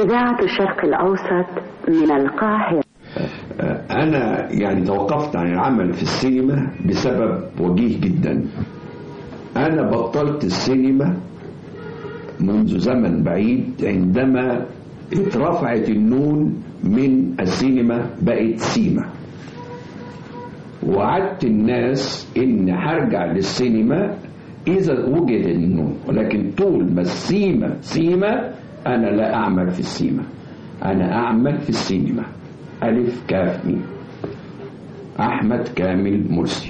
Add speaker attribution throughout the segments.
Speaker 1: إذاعة الشرق الأوسط من القاهرة
Speaker 2: أنا يعني توقفت عن العمل في السينما بسبب وجيه جدا أنا بطلت السينما منذ زمن بعيد عندما اترفعت النون من السينما بقت سيما وعدت الناس ان هرجع للسينما اذا وجد النون ولكن طول ما السيما سيما انا لا اعمل في السيما انا اعمل في السينما الف كاف ميم احمد كامل مرسي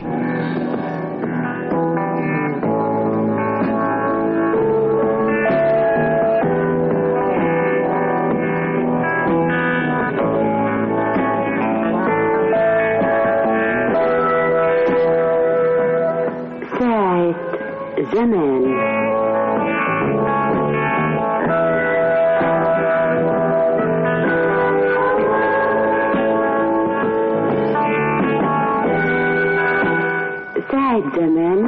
Speaker 1: ساعة زمان ساعة زمان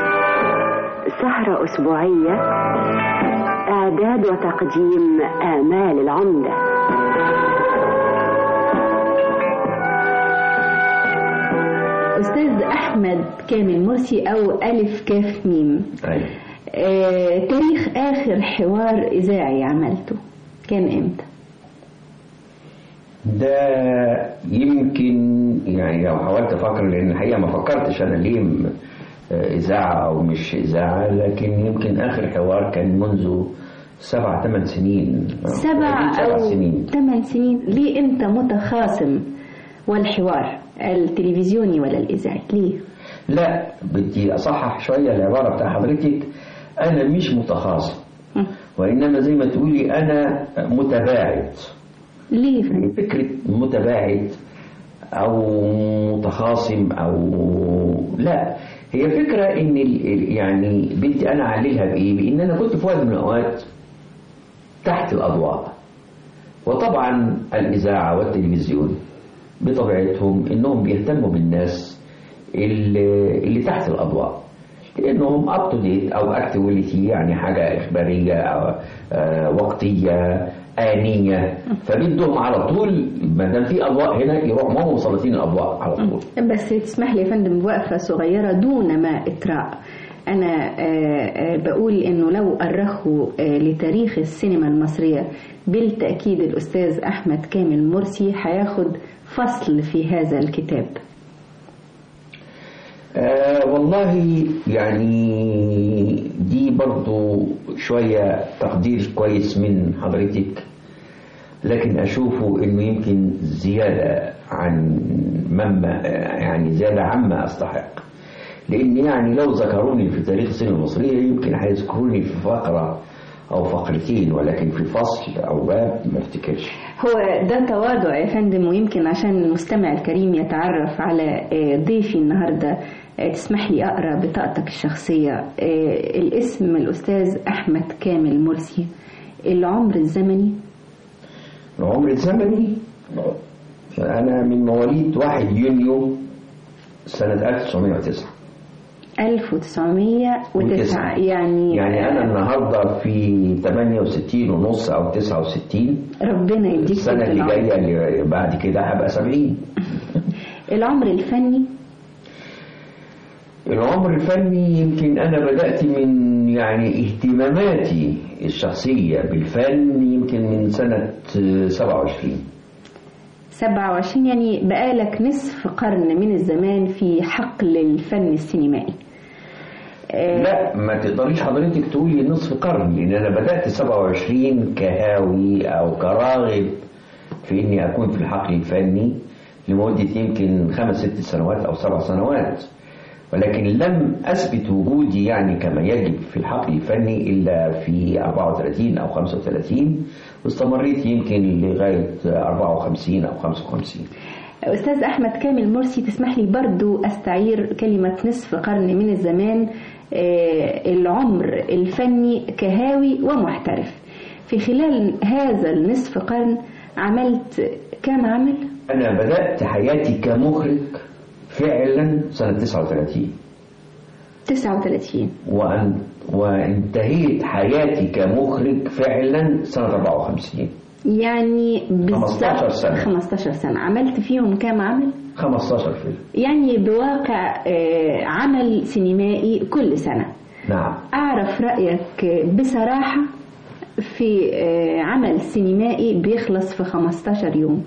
Speaker 1: سهرة أسبوعية إعداد وتقديم آمال العمدة
Speaker 3: أستاذ أحمد كامل مرسي أو ألف كاف ميم
Speaker 2: أيوة.
Speaker 3: آه، تاريخ آخر حوار إذاعي عملته كان إمتى؟
Speaker 4: ده يمكن يعني لو حاولت افكر لان الحقيقه ما فكرتش انا ليه م- آه، اذاعه او مش اذاعه لكن يمكن اخر حوار كان منذ سبع ثمان سنين
Speaker 3: سبع
Speaker 4: سبع
Speaker 3: أو
Speaker 4: سنين
Speaker 3: ثمان سنين ليه أنت متخاصم والحوار التلفزيوني ولا الإذاعي ليه؟
Speaker 4: لا بدي اصحح شويه العباره بتاع حضرتك انا مش متخاصم وانما زي ما تقولي انا متباعد
Speaker 3: ليه؟
Speaker 4: يعني فكرة متباعد أو متخاصم أو لا هي فكرة إن ال- ال- يعني بدي أنا أعللها بإيه؟ بإن أنا كنت في وقت من الأوقات تحت الأضواء وطبعا الإذاعة والتلفزيون بطبيعتهم إنهم بيهتموا بالناس اللي, اللي تحت الأضواء لأنهم up to date أو activity يعني حاجة إخبارية أو آه، وقتية آنية فبدهم على طول ما دام في أضواء هنا يروحوا ما هم مسلطين الأضواء على طول
Speaker 3: بس تسمح لي يا فندم بوقفة صغيرة دون ما إطراء أنا آه، آه، بقول إنه لو أرخوا آه، لتاريخ السينما المصرية بالتأكيد الأستاذ أحمد كامل مرسي هياخد فصل في هذا الكتاب
Speaker 4: آه والله يعني دي برضو شوية تقدير كويس من حضرتك لكن أشوفه إنه يمكن زيادة عن مما يعني زيادة عما أستحق لأن يعني لو ذكروني في تاريخ السينما المصرية يمكن هيذكروني في فقرة أو فقرتين ولكن في فصل أو باب ما افتكرش
Speaker 3: هو ده تواضع يا فندم ويمكن عشان المستمع الكريم يتعرف على آه، ضيفي النهاردة آه، تسمح لي أقرأ بطاقتك الشخصية آه، الاسم الأستاذ أحمد كامل مرسي العمر الزمني
Speaker 4: العمر الزمني أنا من مواليد 1 يونيو سنة 1909
Speaker 3: 1909 يعني
Speaker 4: يعني أنا النهاردة في 68 ونص أو 69
Speaker 3: ربنا يديك
Speaker 4: السنة
Speaker 3: طول
Speaker 4: اللي
Speaker 3: العمر.
Speaker 4: جاية اللي بعد كده هبقى 70
Speaker 3: العمر الفني
Speaker 4: العمر الفني يمكن أنا بدأت من يعني اهتماماتي الشخصية بالفن يمكن من سنة 27
Speaker 3: 27 يعني بقالك نصف قرن من الزمان في حقل الفن السينمائي آه،
Speaker 4: لا ما تقدريش حضرتك تقولي نصف قرن لان انا بدات 27 كهاوي او كراغب في اني اكون في الحقل الفني لمده يمكن خمس ست سنوات او سبع سنوات ولكن لم اثبت وجودي يعني كما يجب في الحقل الفني الا في 34 او 35 واستمريت يمكن لغايه 54 او 55
Speaker 3: أستاذ أحمد كامل مرسي تسمح لي برضو أستعير كلمة نصف قرن من الزمان آه، العمر الفني كهاوي ومحترف في خلال هذا النصف قرن عملت كم عمل؟
Speaker 4: أنا بدأت حياتي كمخرج فعلا سنة 39
Speaker 3: 39
Speaker 4: وأن وانتهيت حياتي كمخرج فعلا سنة 54
Speaker 3: يعني بالظبط
Speaker 4: 15 سنة.
Speaker 3: 15 سنة عملت فيهم كام عمل؟
Speaker 4: 15 فيلم
Speaker 3: يعني بواقع آه، عمل سينمائي كل سنة
Speaker 4: نعم
Speaker 3: أعرف رأيك بصراحة في آه، عمل سينمائي بيخلص في 15 يوم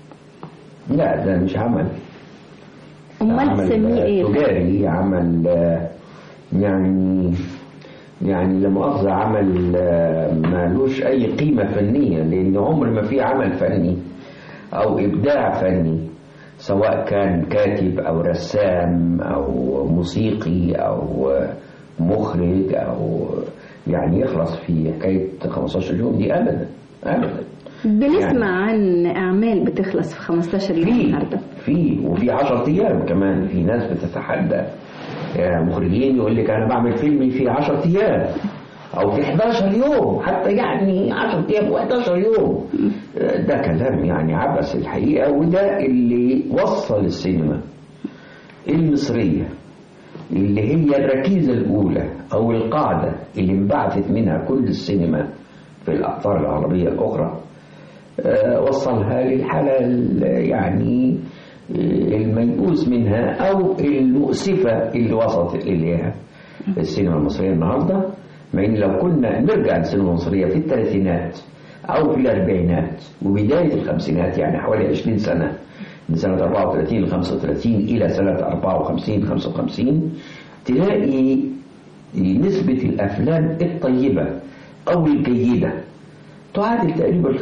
Speaker 4: لا ده مش عمل
Speaker 3: أمال
Speaker 4: عمل
Speaker 3: تسميه إيه؟
Speaker 4: تجاري عمل آه، يعني يعني لا مؤاخذة عمل آه، مالوش أي قيمة فنية لأن عمر ما في عمل فني أو إبداع فني سواء كان كاتب أو رسام أو موسيقي أو آه، مخرج أو يعني يخلص في حكاية 15 يوم دي أبدا أبدا
Speaker 3: بنسمع عن أعمال بتخلص في 15 يوم
Speaker 4: في
Speaker 3: النهارده
Speaker 4: في وفي 10 ايام كمان في ناس بتتحدى آه، مخرجين يقول لك انا بعمل فيلم في 10 ايام او في 11 يوم حتى يعني 10 ايام و11 يوم آه، ده كلام يعني عبث الحقيقه وده اللي وصل السينما المصريه اللي هي الركيزه الاولى او القاعده اللي انبعثت منها كل السينما في الاقطار العربيه الاخرى آه، وصلها للحالة ال- يعني آه، الميؤوس منها أو المؤسفة اللي وصلت إليها السينما المصرية النهاردة مع إن لو كنا نرجع للسينما المصرية في الثلاثينات أو في الأربعينات وبداية الخمسينات يعني حوالي 20 سنة من سنة 34 ل 35 إلى سنة 54 55 تلاقي نسبة الأفلام الطيبة أو الجيدة تعادل تقريبا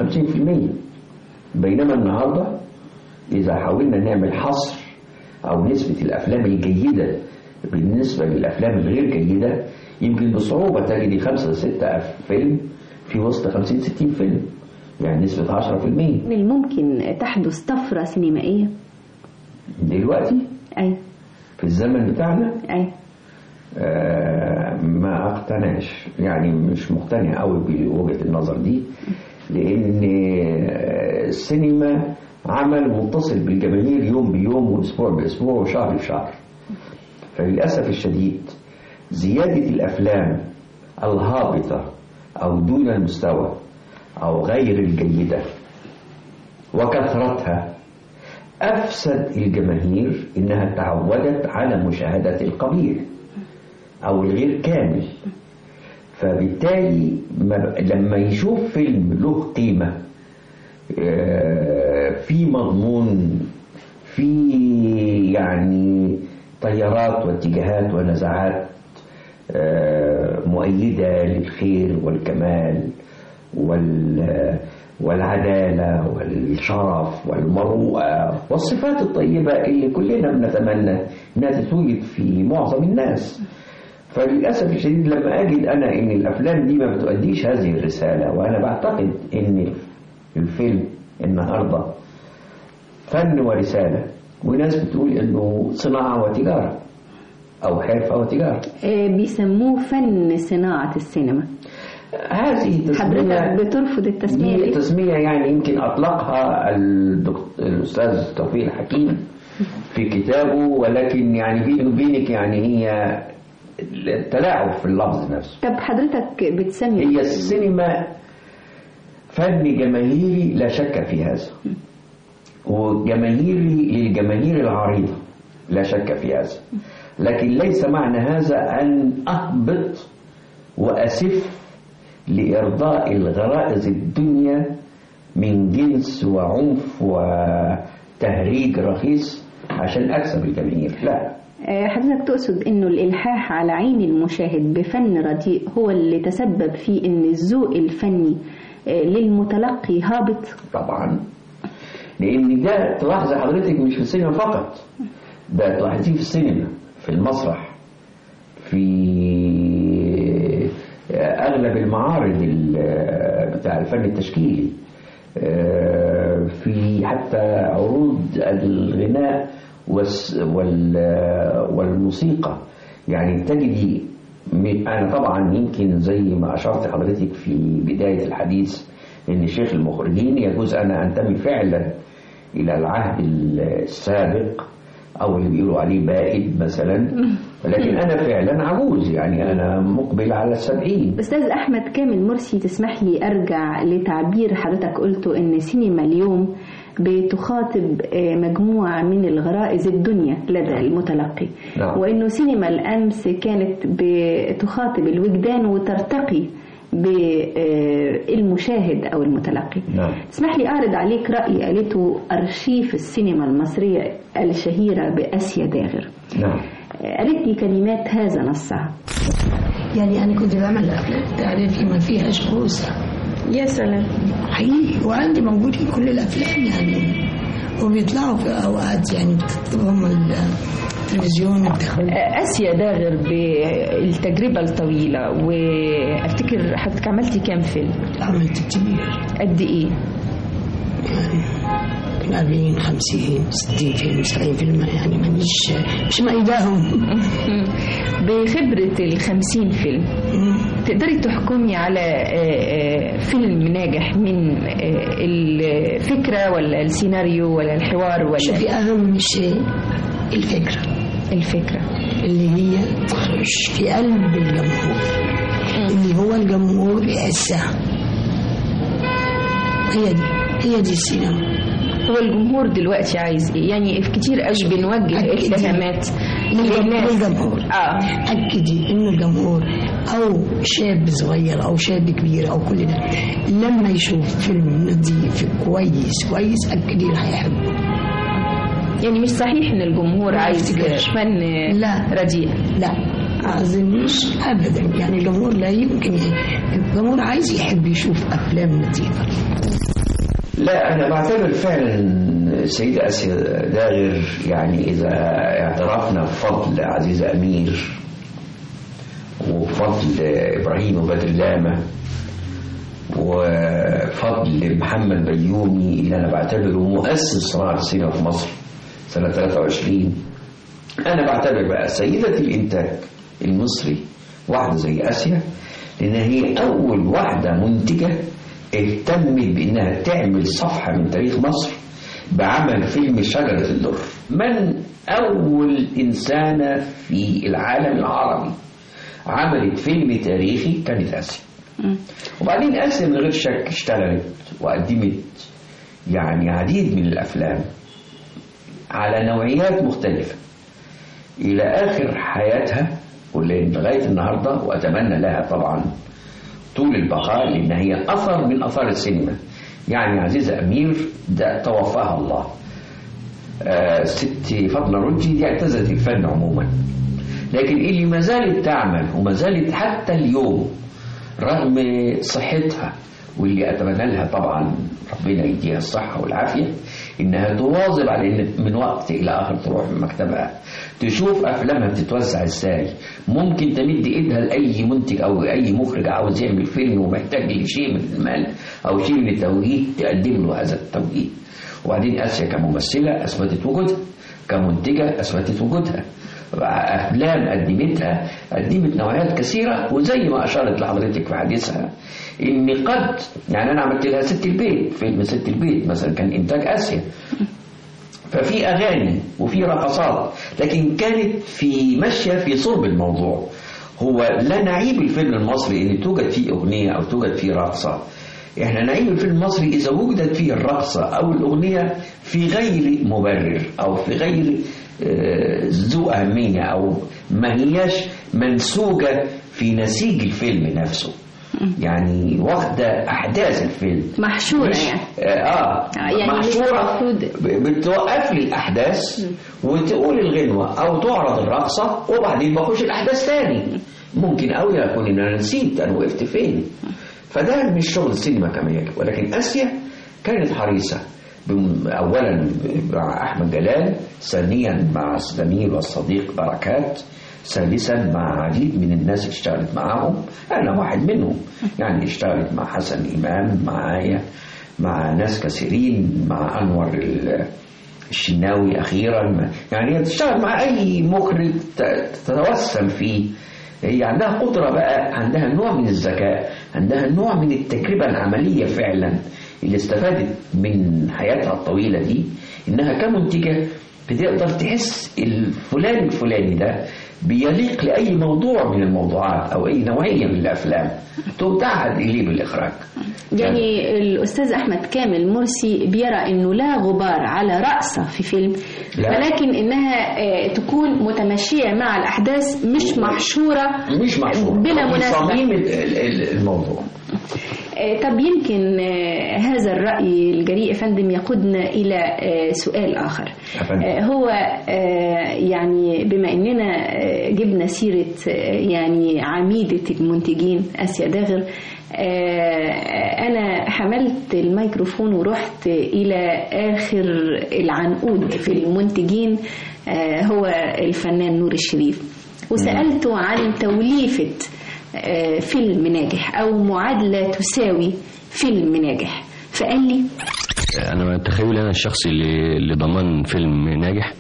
Speaker 4: 50% بينما النهارده إذا حاولنا نعمل حصر أو نسبة الأفلام الجيدة بالنسبة للأفلام الغير جيدة يمكن بصعوبة تجد خمسة ستة فيلم في وسط 50 60 فيلم يعني نسبة 10%
Speaker 3: من الممكن تحدث طفرة سينمائية
Speaker 4: دلوقتي
Speaker 3: أي
Speaker 4: في الزمن بتاعنا
Speaker 3: أي
Speaker 4: آه، ما اقتنعش يعني مش مقتنع قوي بوجهة النظر دي لان آه، السينما عمل متصل بالجماهير يوم بيوم واسبوع باسبوع وشهر بشهر فللاسف الشديد زيادة الافلام الهابطة او دون المستوى او غير الجيدة وكثرتها أفسد الجماهير إنها تعودت على مشاهدة القبيح أو الغير كامل فبالتالي ما- لما يشوف فيلم له قيمة آه، في مضمون في يعني تيارات واتجاهات ونزعات آه، مؤيدة للخير والكمال وال والعدالة والشرف والمروءة والصفات الطيبة اللي كلنا بنتمنى انها تتوجد في معظم الناس فللأسف الشديد لما أجد أنا إن الأفلام دي ما بتؤديش هذه الرسالة وأنا بعتقد إن الفيلم النهاردة فن ورسالة وناس بتقول إنه صناعة وتجارة أو حرفة وتجارة
Speaker 3: آه، بيسموه فن صناعة السينما
Speaker 4: هذه تسمية
Speaker 3: حضرتك بترفض التسمية
Speaker 4: دي
Speaker 3: دي؟
Speaker 4: تسمية يعني يمكن أطلقها الدكتور الأستاذ توفيق الحكيم في كتابه ولكن يعني بيني وبينك يعني هي التلاعب في اللفظ نفسه
Speaker 3: طب حضرتك بتسمي
Speaker 4: هي السينما فن جماهيري لا شك في هذا وجماهيري للجماهير العريضة لا شك في هذا لكن ليس معنى هذا أن أهبط وأسف لإرضاء الغرائز الدنيا من جنس وعنف وتهريج رخيص عشان أكسب الجماهير لا
Speaker 3: آه، حضرتك تقصد انه الالحاح على عين المشاهد بفن رديء هو اللي تسبب في ان الذوق الفني آه، للمتلقي هابط
Speaker 4: طبعا لان ده تلاحظ حضرتك مش في السينما فقط ده تلاحظيه في السينما في المسرح في اغلب المعارض ال- بتاع الفن التشكيلي آه، في حتى عروض الغناء والس- وال- والموسيقى يعني تجدي م- انا طبعا يمكن زي ما اشرت حضرتك في بدايه الحديث ان شيخ المخرجين يجوز انا انتمي فعلا الى العهد السابق او اللي بيقولوا عليه بائد مثلا ولكن أنا فعلا عجوز يعني أنا مقبل على السبعين
Speaker 3: أستاذ أحمد كامل مرسي تسمح لي أرجع لتعبير حضرتك قلته إن سينما اليوم بتخاطب آه، مجموعة من الغرائز الدنيا لدى المتلقي
Speaker 4: نعم.
Speaker 3: وإنه سينما الأمس كانت بتخاطب الوجدان وترتقي بالمشاهد أو المتلقي
Speaker 4: نعم.
Speaker 3: اسمح لي أعرض عليك رأي قالته أرشيف السينما المصرية الشهيرة بأسيا داغر
Speaker 4: نعم
Speaker 3: قالت لي كلمات هذا نصها
Speaker 5: يعني أنا كنت بعمل أفلام تعرفي ما فيهاش كوسة
Speaker 3: يا سلام
Speaker 5: حقيقي وعندي موجودين كل الأفلام يعني وبيطلعوا في أوقات يعني بتكتبهم التلفزيون بتاخد
Speaker 3: آسيا داغر بالتجربة الطويلة وافتكر حضرتك عملتي كام فيلم
Speaker 5: عملت كتير
Speaker 3: قد ايه
Speaker 5: من 40 50 60 فيلم 70 فيلم يعني مانيش مش مأيداهم
Speaker 3: بخبرة الخمسين فيلم تقدري تحكمي على آه، آه، فيلم ناجح من آه، الفكرة ولا السيناريو ولا الحوار ولا
Speaker 5: شوفي أهم شيء الفكرة
Speaker 3: الفكرة
Speaker 5: اللي هي تخرج في قلب الجمهور اللي هو الجمهور يحسها هي دي هي دي السينما
Speaker 3: هو الجمهور دلوقتي عايز ايه يعني في كتير أش بنوجه
Speaker 5: أكيد.
Speaker 3: اتهامات
Speaker 5: للجمهور
Speaker 3: للناس
Speaker 5: للجمهور
Speaker 3: اه
Speaker 5: أكدي إن الجمهور أو شاب صغير أو شاب كبير أو كل ده لما يشوف فيلم نظيف كويس كويس أكدي اللي هيحبه
Speaker 3: يعني مش صحيح ان الجمهور
Speaker 5: ما
Speaker 3: عايز
Speaker 5: أفتكرش.
Speaker 3: فن
Speaker 5: لا.
Speaker 3: رديء
Speaker 5: لا أظنش أبدا يعني الجمهور لا يمكن الجمهور عايز يحب يشوف أفلام نظيفة
Speaker 4: لا أنا بعتبر فعلا السيدة آسيا داغر يعني إذا اعترفنا بفضل عزيزة أمير وفضل إبراهيم وبدر لامة وفضل محمد بيومي اللي أنا بعتبره مؤسس صناعة السينما في مصر سنة 23 أنا بعتبر بقى سيدة الإنتاج المصري واحدة زي آسيا لأن هي أول واحدة منتجة اهتمت بأنها تعمل صفحة من تاريخ مصر بعمل فيلم شجرة الدر من أول إنسانة في العالم العربي عملت فيلم تاريخي كانت آسيا وبعدين آسيا من غير شك اشتغلت وقدمت يعني عديد من الأفلام على نوعيات مختلفة إلى آخر حياتها واللي لغاية النهاردة وأتمنى لها طبعا طول البقاء لأن هي أثر من أثار السينما يعني عزيزة أمير ده توفاها الله آه ست فاطمة رشدي دي اعتزلت الفن عموما لكن اللي ما زالت تعمل وما زالت حتى اليوم رغم صحتها واللي أتمنى لها طبعا ربنا يديها الصحة والعافية إنها تواظب على إن من وقت إلى آخر تروح من مكتبها تشوف أفلامها بتتوزع إزاي ممكن تمد إيدها لأي منتج أو أي مخرج عاوز يعمل فيلم ومحتاج لشيء من المال أو شيء من التوجيه تقدم له هذا التوجيه وبعدين آسيا كممثلة أثبتت وجودها كمنتجة أثبتت وجودها أفلام قدمتها قدمت نوعيات كثيرة وزي ما أشارت لحضرتك في حديثها إن قد يعني أنا عملت لها ست البيت فيلم ست البيت مثلا كان إنتاج آسيا ففي أغاني وفي رقصات لكن كانت في ماشية في صلب الموضوع هو لا نعيب الفيلم المصري إن توجد فيه أغنية أو توجد فيه رقصة احنا نعيب الفيلم المصري إذا وجدت فيه الرقصة أو الأغنية في غير مبرر أو في غير آه، ذو أهمية أو ما هياش منسوجة في نسيج الفيلم نفسه يعني واخدة أحداث الفيلم
Speaker 3: محشورة
Speaker 4: مش-
Speaker 3: يعني
Speaker 4: اه
Speaker 3: يعني مش
Speaker 4: محشورة
Speaker 3: المفروض-
Speaker 4: ب- بتوقف لي الأحداث وتقول الغنوة أو تعرض الرقصة وبعدين بخش الأحداث تاني ممكن أوي يكون إن أنا نسيت أنا وقفت فين فده مش شغل السينما كما يجب ولكن آسيا كانت حريصة بم- أولا مع أحمد جلال ثانيا مع الزميل والصديق بركات ثالثا مع عديد من الناس اللي اشتغلت معاهم أنا واحد منهم يعني اشتغلت مع حسن إمام معايا مع ناس كثيرين مع أنور ال- الشناوي أخيرا يعني هي تشتغل مع أي مخرج ت- تتوسم فيه هي عندها قدرة بقى عندها نوع من الذكاء عندها نوع من التجربة العملية فعلا اللي استفادت من حياتها الطويلة دي إنها كمنتجة بتقدر تحس الفلان الفلاني ده بيليق لأي موضوع من الموضوعات أو أي نوعية من الأفلام تبتعد إليه بالإخراج
Speaker 3: يعني الأستاذ أحمد كامل مرسي بيرى أنه لا غبار على رأسه في فيلم
Speaker 4: لا.
Speaker 3: ولكن إنها آه، تكون متمشية مع الأحداث مش محشورة
Speaker 4: مش محشور
Speaker 3: بلا
Speaker 4: من
Speaker 3: مناسبة
Speaker 4: صميم ال- ال- الموضوع
Speaker 3: آه، طب يمكن آه، هذا الرأي الجريء يا فندم يقودنا إلى آه، سؤال آخر
Speaker 4: يا فندم.
Speaker 3: آه، هو آه، يعني بما أننا آه، جبنا سيرة آه، يعني عميدة المنتجين آسيا داغر آه، أنا حملت الميكروفون ورحت إلى آخر العنقود في المنتجين آه، هو الفنان نور الشريف وسألته عن توليفة آه، فيلم ناجح أو معادلة تساوي فيلم ناجح فقال لي
Speaker 6: انا تخيل انا الشخصي اللي اللي ضمان فيلم ناجح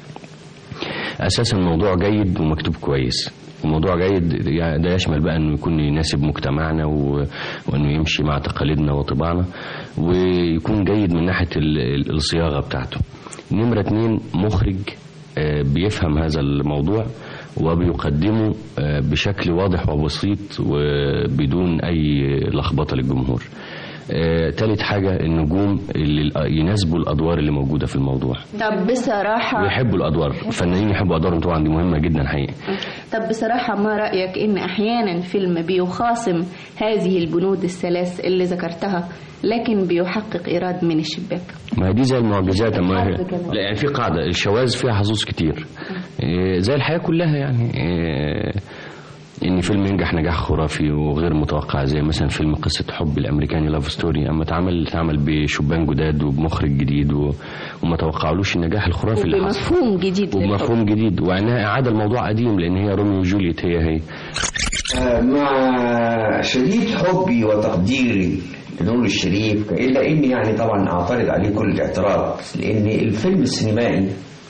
Speaker 6: اساسا الموضوع جيد ومكتوب كويس وموضوع جيد يعني ده يشمل بقى انه يكون يناسب مجتمعنا و... وانه يمشي مع تقاليدنا وطباعنا ويكون جيد من ناحيه ال... ال- الصياغه بتاعته نمره اتنين مخرج آه، بيفهم هذا الموضوع وبيقدمه آه، بشكل واضح وبسيط وبدون اي لخبطه للجمهور آه، تالت حاجة النجوم اللي يناسبوا الأدوار اللي موجودة في الموضوع
Speaker 3: طب بصراحة
Speaker 6: ويحبوا الأدوار الفنانين يحبوا أدوارهم طبعا دي مهمة جدا حقيقة
Speaker 3: طب بصراحة ما رأيك إن أحيانا فيلم بيخاصم هذه البنود الثلاث اللي ذكرتها لكن بيحقق إيراد من الشباك
Speaker 6: ما هي دي زي المعجزات ما هي
Speaker 3: الحظ كمان.
Speaker 6: لا يعني في قاعدة الشواذ فيها حظوظ كتير إيه، زي الحياة كلها يعني إيه، ان فيلم ينجح نجاح خرافي وغير متوقع زي مثلا فيلم قصة حب الامريكاني لاف ستوري اما اتعمل اتعمل بشبان جداد وبمخرج جديد و... وما توقعلوش النجاح الخرافي اللي حصل
Speaker 3: وبمفهوم جديد للحب.
Speaker 6: وبمفهوم جديد وانها اعاده الموضوع قديم لان هي روميو وجولييت هي هي
Speaker 4: آه، مع شديد حبي وتقديري لنور الشريف الا اني يعني طبعا اعترض عليه كل الاعتراض لان الفيلم السينمائي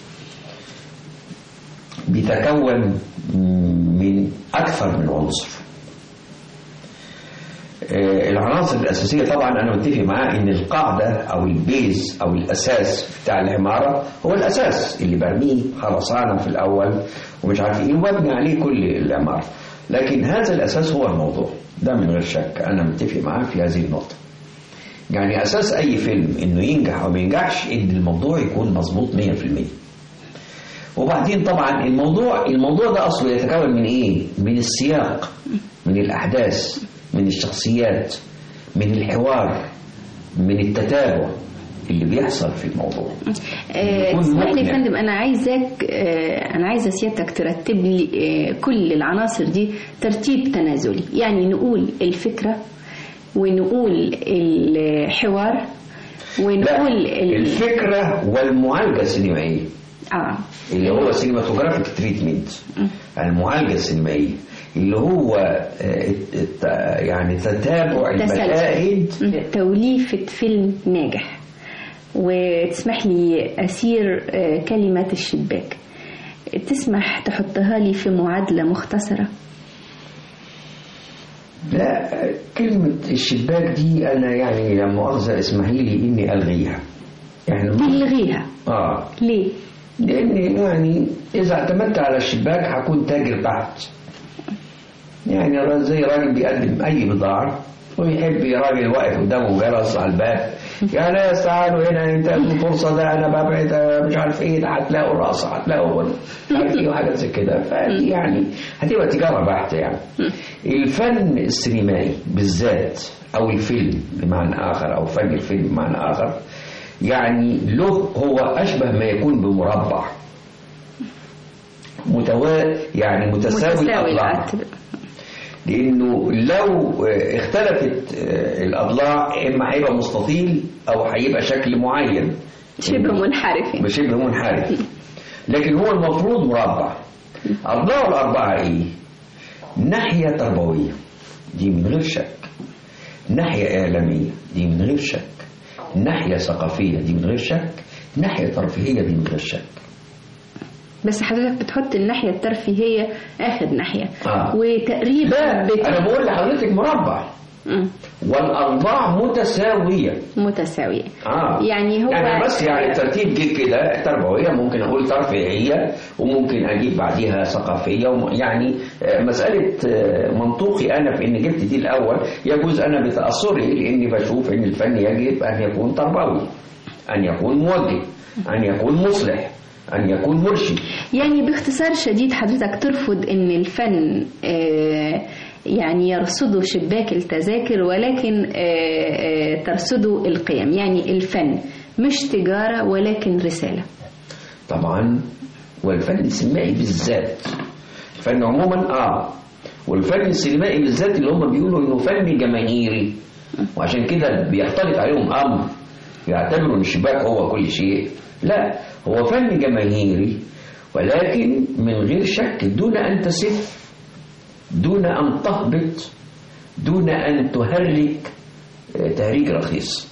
Speaker 4: بيتكون من اكثر من عنصر آه، العناصر الاساسيه طبعا انا متفق معاه ان القاعده او البيز او الاساس بتاع العماره هو الاساس اللي برميه خرسانه في الاول ومش عارف ايه وببني عليه كل العماره لكن هذا الاساس هو الموضوع ده من غير شك انا متفق معاه في هذه النقطه يعني اساس اي فيلم انه ينجح او ما ينجحش ان الموضوع يكون مظبوط 100% وبعدين طبعا الموضوع الموضوع ده اصله يتكون من ايه من السياق من الاحداث من الشخصيات من الحوار من التتابع اللي بيحصل في الموضوع
Speaker 3: آه،
Speaker 4: يكون
Speaker 3: اسمح لي يا
Speaker 4: مقنع.
Speaker 3: فندم انا عايزك آه، انا عايزه سيادتك ترتب لي آه، كل العناصر دي ترتيب تنازلي يعني نقول الفكره ونقول الحوار ونقول
Speaker 4: لا
Speaker 3: ال-
Speaker 4: الفكره والمعالجه السينمائيه
Speaker 3: اه
Speaker 4: اللي هو سينماتوجرافيك تريتمنت المعالجه السينمائيه اللي هو آه، الت- يعني تتابع المشاهد
Speaker 3: تسلسل توليفه فيلم ناجح وتسمح لي اسير آه، كلمه الشباك تسمح تحطها لي في معادله مختصره
Speaker 4: لا كلمة الشباك دي أنا يعني لا مؤاخذة اسمحي لي إني ألغيها يعني
Speaker 3: تلغيها
Speaker 4: آه
Speaker 3: ليه؟
Speaker 4: لأن يعني إذا اعتمدت على الشباك هكون تاجر بحت يعني را- زي راجل بيقدم أي بضاعة ويحب راجل واقف قدامه جرس على الباب يا ناس تعالوا هنا انت الفرصة ده انا ببعد آه، مش عارف ايه ده هتلاقوا رقصة هتلاقوا مش عارف ايه وحاجات زي كده فدي يعني هتبقى تجارة بحتة يعني الفن السينمائي بالذات او الفيلم بمعنى اخر او فن الفيلم بمعنى اخر يعني له هو اشبه ما يكون بمربع متوا يعني متساوي
Speaker 3: متساوي
Speaker 4: الاضلاع
Speaker 3: العتب.
Speaker 4: لانه لو آه، اختلفت آه، الاضلاع اما هيبقى مستطيل او هيبقى شكل معين
Speaker 3: شبه منحرف يعني.
Speaker 4: بشبه منحرف لكن هو المفروض مربع أضلاعه الأربعة إيه؟ ناحية تربوية دي من غير شك ناحية إعلامية دي من غير شك ناحية ثقافية دي من غير شك ناحية ترفيهية دي من غير شك
Speaker 3: بس حضرتك بتحط الناحية الترفيهية آخر ناحية
Speaker 4: آه.
Speaker 3: وتقريبا
Speaker 4: لا
Speaker 3: بت...
Speaker 4: أنا بقول لحضرتك مربع
Speaker 3: مم.
Speaker 4: والأضلاع متساوية
Speaker 3: متساوية
Speaker 4: آه.
Speaker 3: يعني هو
Speaker 4: يعني بس يعني الترتيب جه كده تربوية ممكن أقول ترفيهية وممكن أجيب بعديها ثقافية وم- يعني آه، مسألة آه، منطوقي أنا في إن جبت دي الأول يجوز أنا بتأثري لإني بشوف إن الفن يجب أن يكون تربوي أن يكون موجه أن يكون مصلح أن يكون مرشد
Speaker 3: يعني باختصار شديد حضرتك ترفض ان الفن آه، يعني يرصده شباك التذاكر ولكن آه، آه، ترصده القيم يعني الفن مش تجارة ولكن رسالة
Speaker 4: طبعا والفن السينمائي بالذات الفن عموما اه والفن السينمائي بالذات اللي هم بيقولوا انه فن جماهيري وعشان كده بيختلط عليهم امر يعتبروا ان الشباك هو كل شيء لا هو فن جماهيري ولكن من غير شك دون ان تسف دون ان تهبط دون ان تهرج آه، تهريج رخيص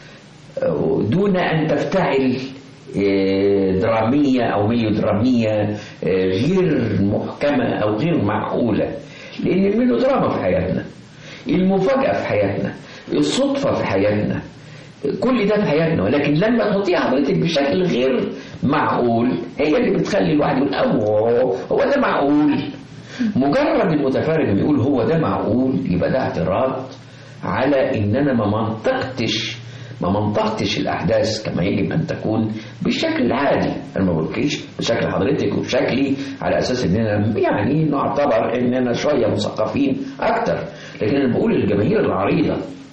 Speaker 4: دون أن تفتعل آه، درامية أو ميلودرامية آه، غير محكمة أو غير معقولة لأن الميلودراما في حياتنا المفاجأة في حياتنا الصدفة في حياتنا كل ده في حياتنا ولكن لما تحطيها حضرتك بشكل غير معقول هي اللي بتخلي الواحد يقول أوه هو ده معقول مجرد المتفرج بيقول هو ده معقول يبقى ده اعتراض على ان انا ما منطقتش ما منطقتش الاحداث كما يجب ان تكون بالشكل العادي انا ما بقولكيش بشكل حضرتك وبشكلي على اساس اننا يعني نعتبر اننا شويه مثقفين اكتر لكن انا بقول للجماهير العريضه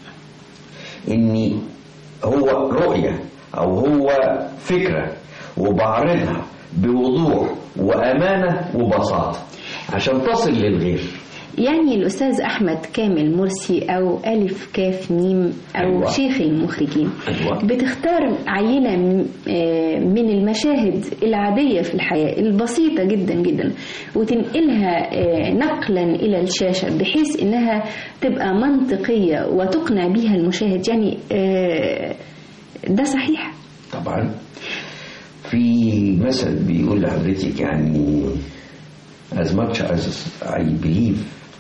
Speaker 4: اني هو رؤيه او هو فكره وبعرضها بوضوح وامانه وبساطه عشان تصل للغير
Speaker 3: يعني الأستاذ أحمد كامل مرسي أو ألف كاف ميم أو
Speaker 4: أيوة.
Speaker 3: شيخ المخرجين
Speaker 4: أيوة.
Speaker 3: بتختار عينة م- آه، من المشاهد العادية في الحياة البسيطة جدا جدا وتنقلها آه، نقلا إلى الشاشة بحيث إنها تبقى منطقية وتقنع بها المشاهد يعني آه، ده صحيح
Speaker 4: طبعا في مثل بيقول لحضرتك يعني as much as I believe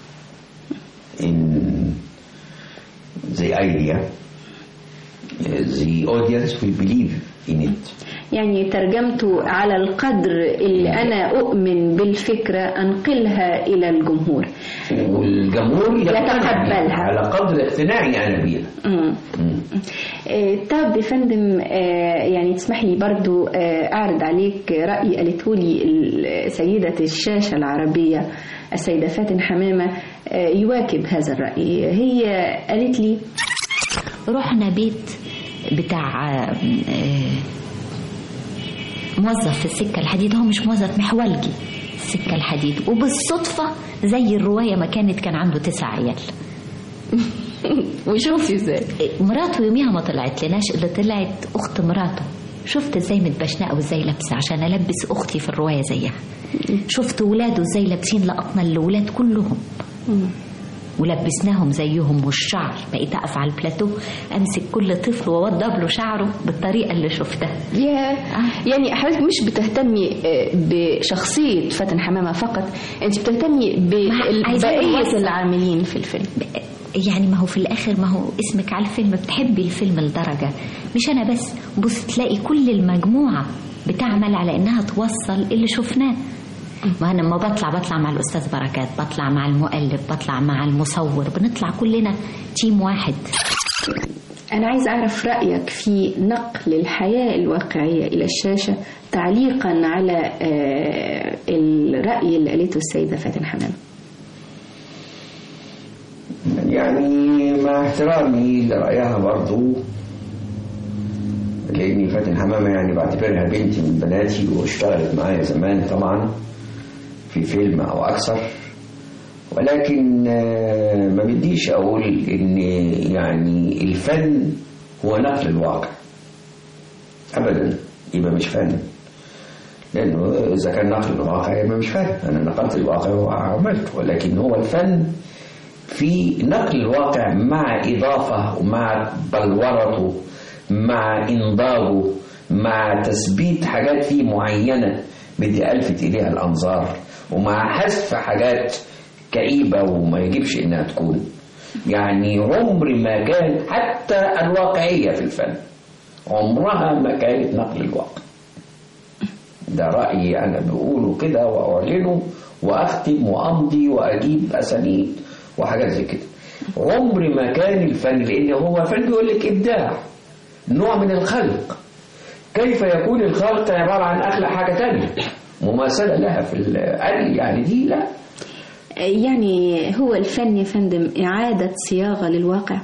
Speaker 4: in the idea the audience will believe in it
Speaker 3: يعني ترجمته على القدر اللي أنا أؤمن بالفكرة أنقلها إلى الجمهور
Speaker 4: والجمهور يقتنع
Speaker 3: يتقبلها.
Speaker 4: على قدر اقتناعي انا بيها
Speaker 3: مم.
Speaker 4: مم.
Speaker 3: آه، طب يا فندم آه، يعني تسمح لي برضو آه، أعرض عليك رأي قالته لي ال- سيدة الشاشة العربية السيدة فاتن حمامة آه، يواكب هذا الرأي هي قالت لي
Speaker 7: رحنا بيت بتاع آه، موظف في السكة الحديد هو مش موظف محولجي السكة الحديد وبالصدفة زي الرواية ما كانت كان عنده تسع عيال
Speaker 3: وشوفي ازاي
Speaker 7: مراته يوميها ما طلعت لناش اللي طلعت اخت مراته شفت ازاي متبشنقه وازاي لابسه عشان البس اختي في الروايه زيها شفت ولاده ازاي لابسين لقطنا الولاد كلهم ولبسناهم زيهم والشعر بقيت اقف على البلاتو امسك كل طفل واوضب له شعره بالطريقه اللي شفتها
Speaker 3: يا يعني حضرتك مش بتهتمي آه، بشخصية فاتن حمامة فقط انت بتهتمي
Speaker 7: عايزة
Speaker 3: ببقية
Speaker 7: أوصل.
Speaker 3: العاملين في الفيلم
Speaker 7: يعني ما هو في الاخر ما هو اسمك على الفيلم بتحبي الفيلم لدرجه مش انا بس بص تلاقي كل المجموعه بتعمل على انها توصل اللي شفناه ما انا لما بطلع بطلع مع الاستاذ بركات بطلع مع المؤلف بطلع مع المصور بنطلع كلنا تيم واحد
Speaker 3: أنا عايز أعرف رأيك في نقل الحياة الواقعية إلى الشاشة تعليقا على آه، الرأي اللي قالته السيدة فاتن حمام
Speaker 4: يعني مع احترامي لرأيها برضو لأني فاتن حمامة يعني بعتبرها بنتي من بناتي واشتغلت معايا زمان طبعا في فيلم أو أكثر ولكن آه، ما بديش أقول إن يعني الفن هو نقل الواقع أبدا يبقى مش فن لأنه إذا كان نقل الواقع يبقى مش فن أنا نقلت الواقع وعملته ولكن هو الفن في نقل الواقع مع إضافة ومع بلورته مع إنضاجه مع تثبيت حاجات فيه معينة بدي ألفت إليها الأنظار ومع حذف حاجات كئيبة وما يجبش إنها تكون يعني عمر ما كان حتى الواقعية في الفن عمرها ما كانت نقل الواقع ده رأيي أنا بقوله كده وأعلنه وأختم وأمضي وأجيب أسانيد وحاجات زي كده عمر ما كان الفن لأن هو فن بيقول لك إبداع نوع من الخلق كيف يكون الخلق عبارة عن أخلق حاجة تانية مماثلة لها في الأقل يعني دي لا
Speaker 3: يعني هو الفن يا فندم إعادة صياغة للواقع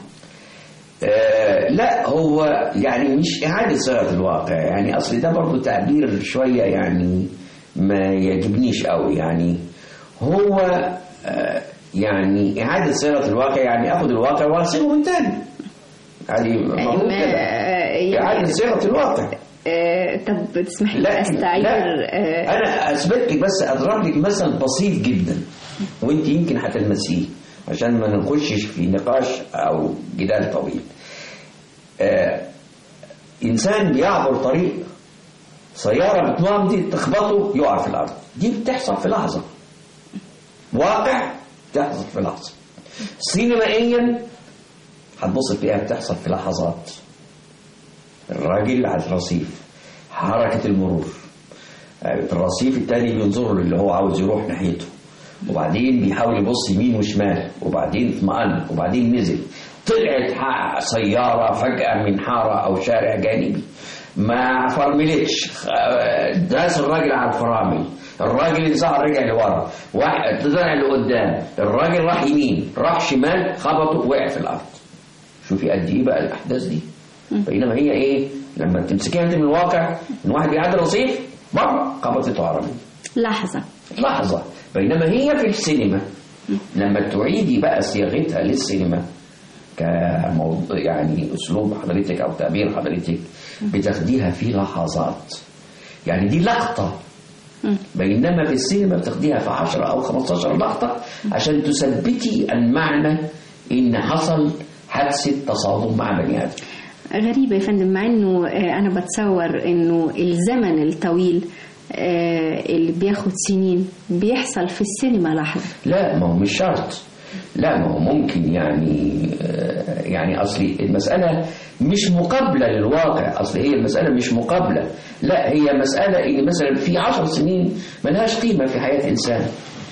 Speaker 4: آه لا هو يعني مش إعادة صياغة الواقع يعني أصل ده برضه تعبير شوية يعني ما يعجبنيش قوي يعني هو آه يعني إعادة صياغة الواقع يعني أخذ الواقع وأصيغه من تاني يعني ما هو
Speaker 3: ما-
Speaker 4: كده
Speaker 3: يعني-
Speaker 4: إعادة صياغة الواقع
Speaker 3: آه طب تسمح لي
Speaker 4: لا
Speaker 3: أستعير
Speaker 4: لا
Speaker 3: آه
Speaker 4: انا اثبت لك بس اضرب لك مثل بسيط جدا وانت يمكن هتلمسيه عشان ما نخشش في نقاش او جدال طويل آه انسان بيعبر طريق سياره بتمضي تخبطه يقع في الارض دي بتحصل في لحظه واقع بتحصل في لحظه سينمائيا هتبص تلاقيها بتحصل في لحظات الراجل على الرصيف حركة المرور الرصيف التاني بينظر له اللي هو عاوز يروح ناحيته وبعدين بيحاول يبص يمين وشمال وبعدين اطمأن وبعدين نزل طلعت ح- سيارة فجأة من حارة أو شارع جانبي ما فرملتش خ- داس الراجل على الفرامل الراجل اللي ظهر رجع لورا واحد طلع لقدام الراجل راح يمين راح شمال خبطه وقع في الأرض شوفي قد ايه بقى الاحداث دي بينما هي ايه لما تمسكيها انت من الواقع ان واحد بيعدي رصيف بره خبطته عربيه
Speaker 3: لحظة
Speaker 4: لحظه بينما هي في السينما لما تعيدي بقى صياغتها للسينما كموضوع يعني اسلوب حضرتك او تعبير حضرتك بتاخديها في لحظات يعني دي لقطه بينما في السينما بتاخديها في 10 او 15 لقطه عشان تثبتي المعنى ان حصل حادثه تصادم مع بني ادم
Speaker 3: غريبة يا فندم مع انه آه، انا بتصور انه الزمن الطويل آه، اللي بياخد سنين بيحصل في السينما لحظة
Speaker 4: لا ما هو مش شرط لا ما هو ممكن يعني آه، يعني اصلي المساله مش مقابله للواقع اصل هي المساله مش مقابله لا هي مساله ان مثلا في عشر سنين ملهاش قيمه في حياه انسان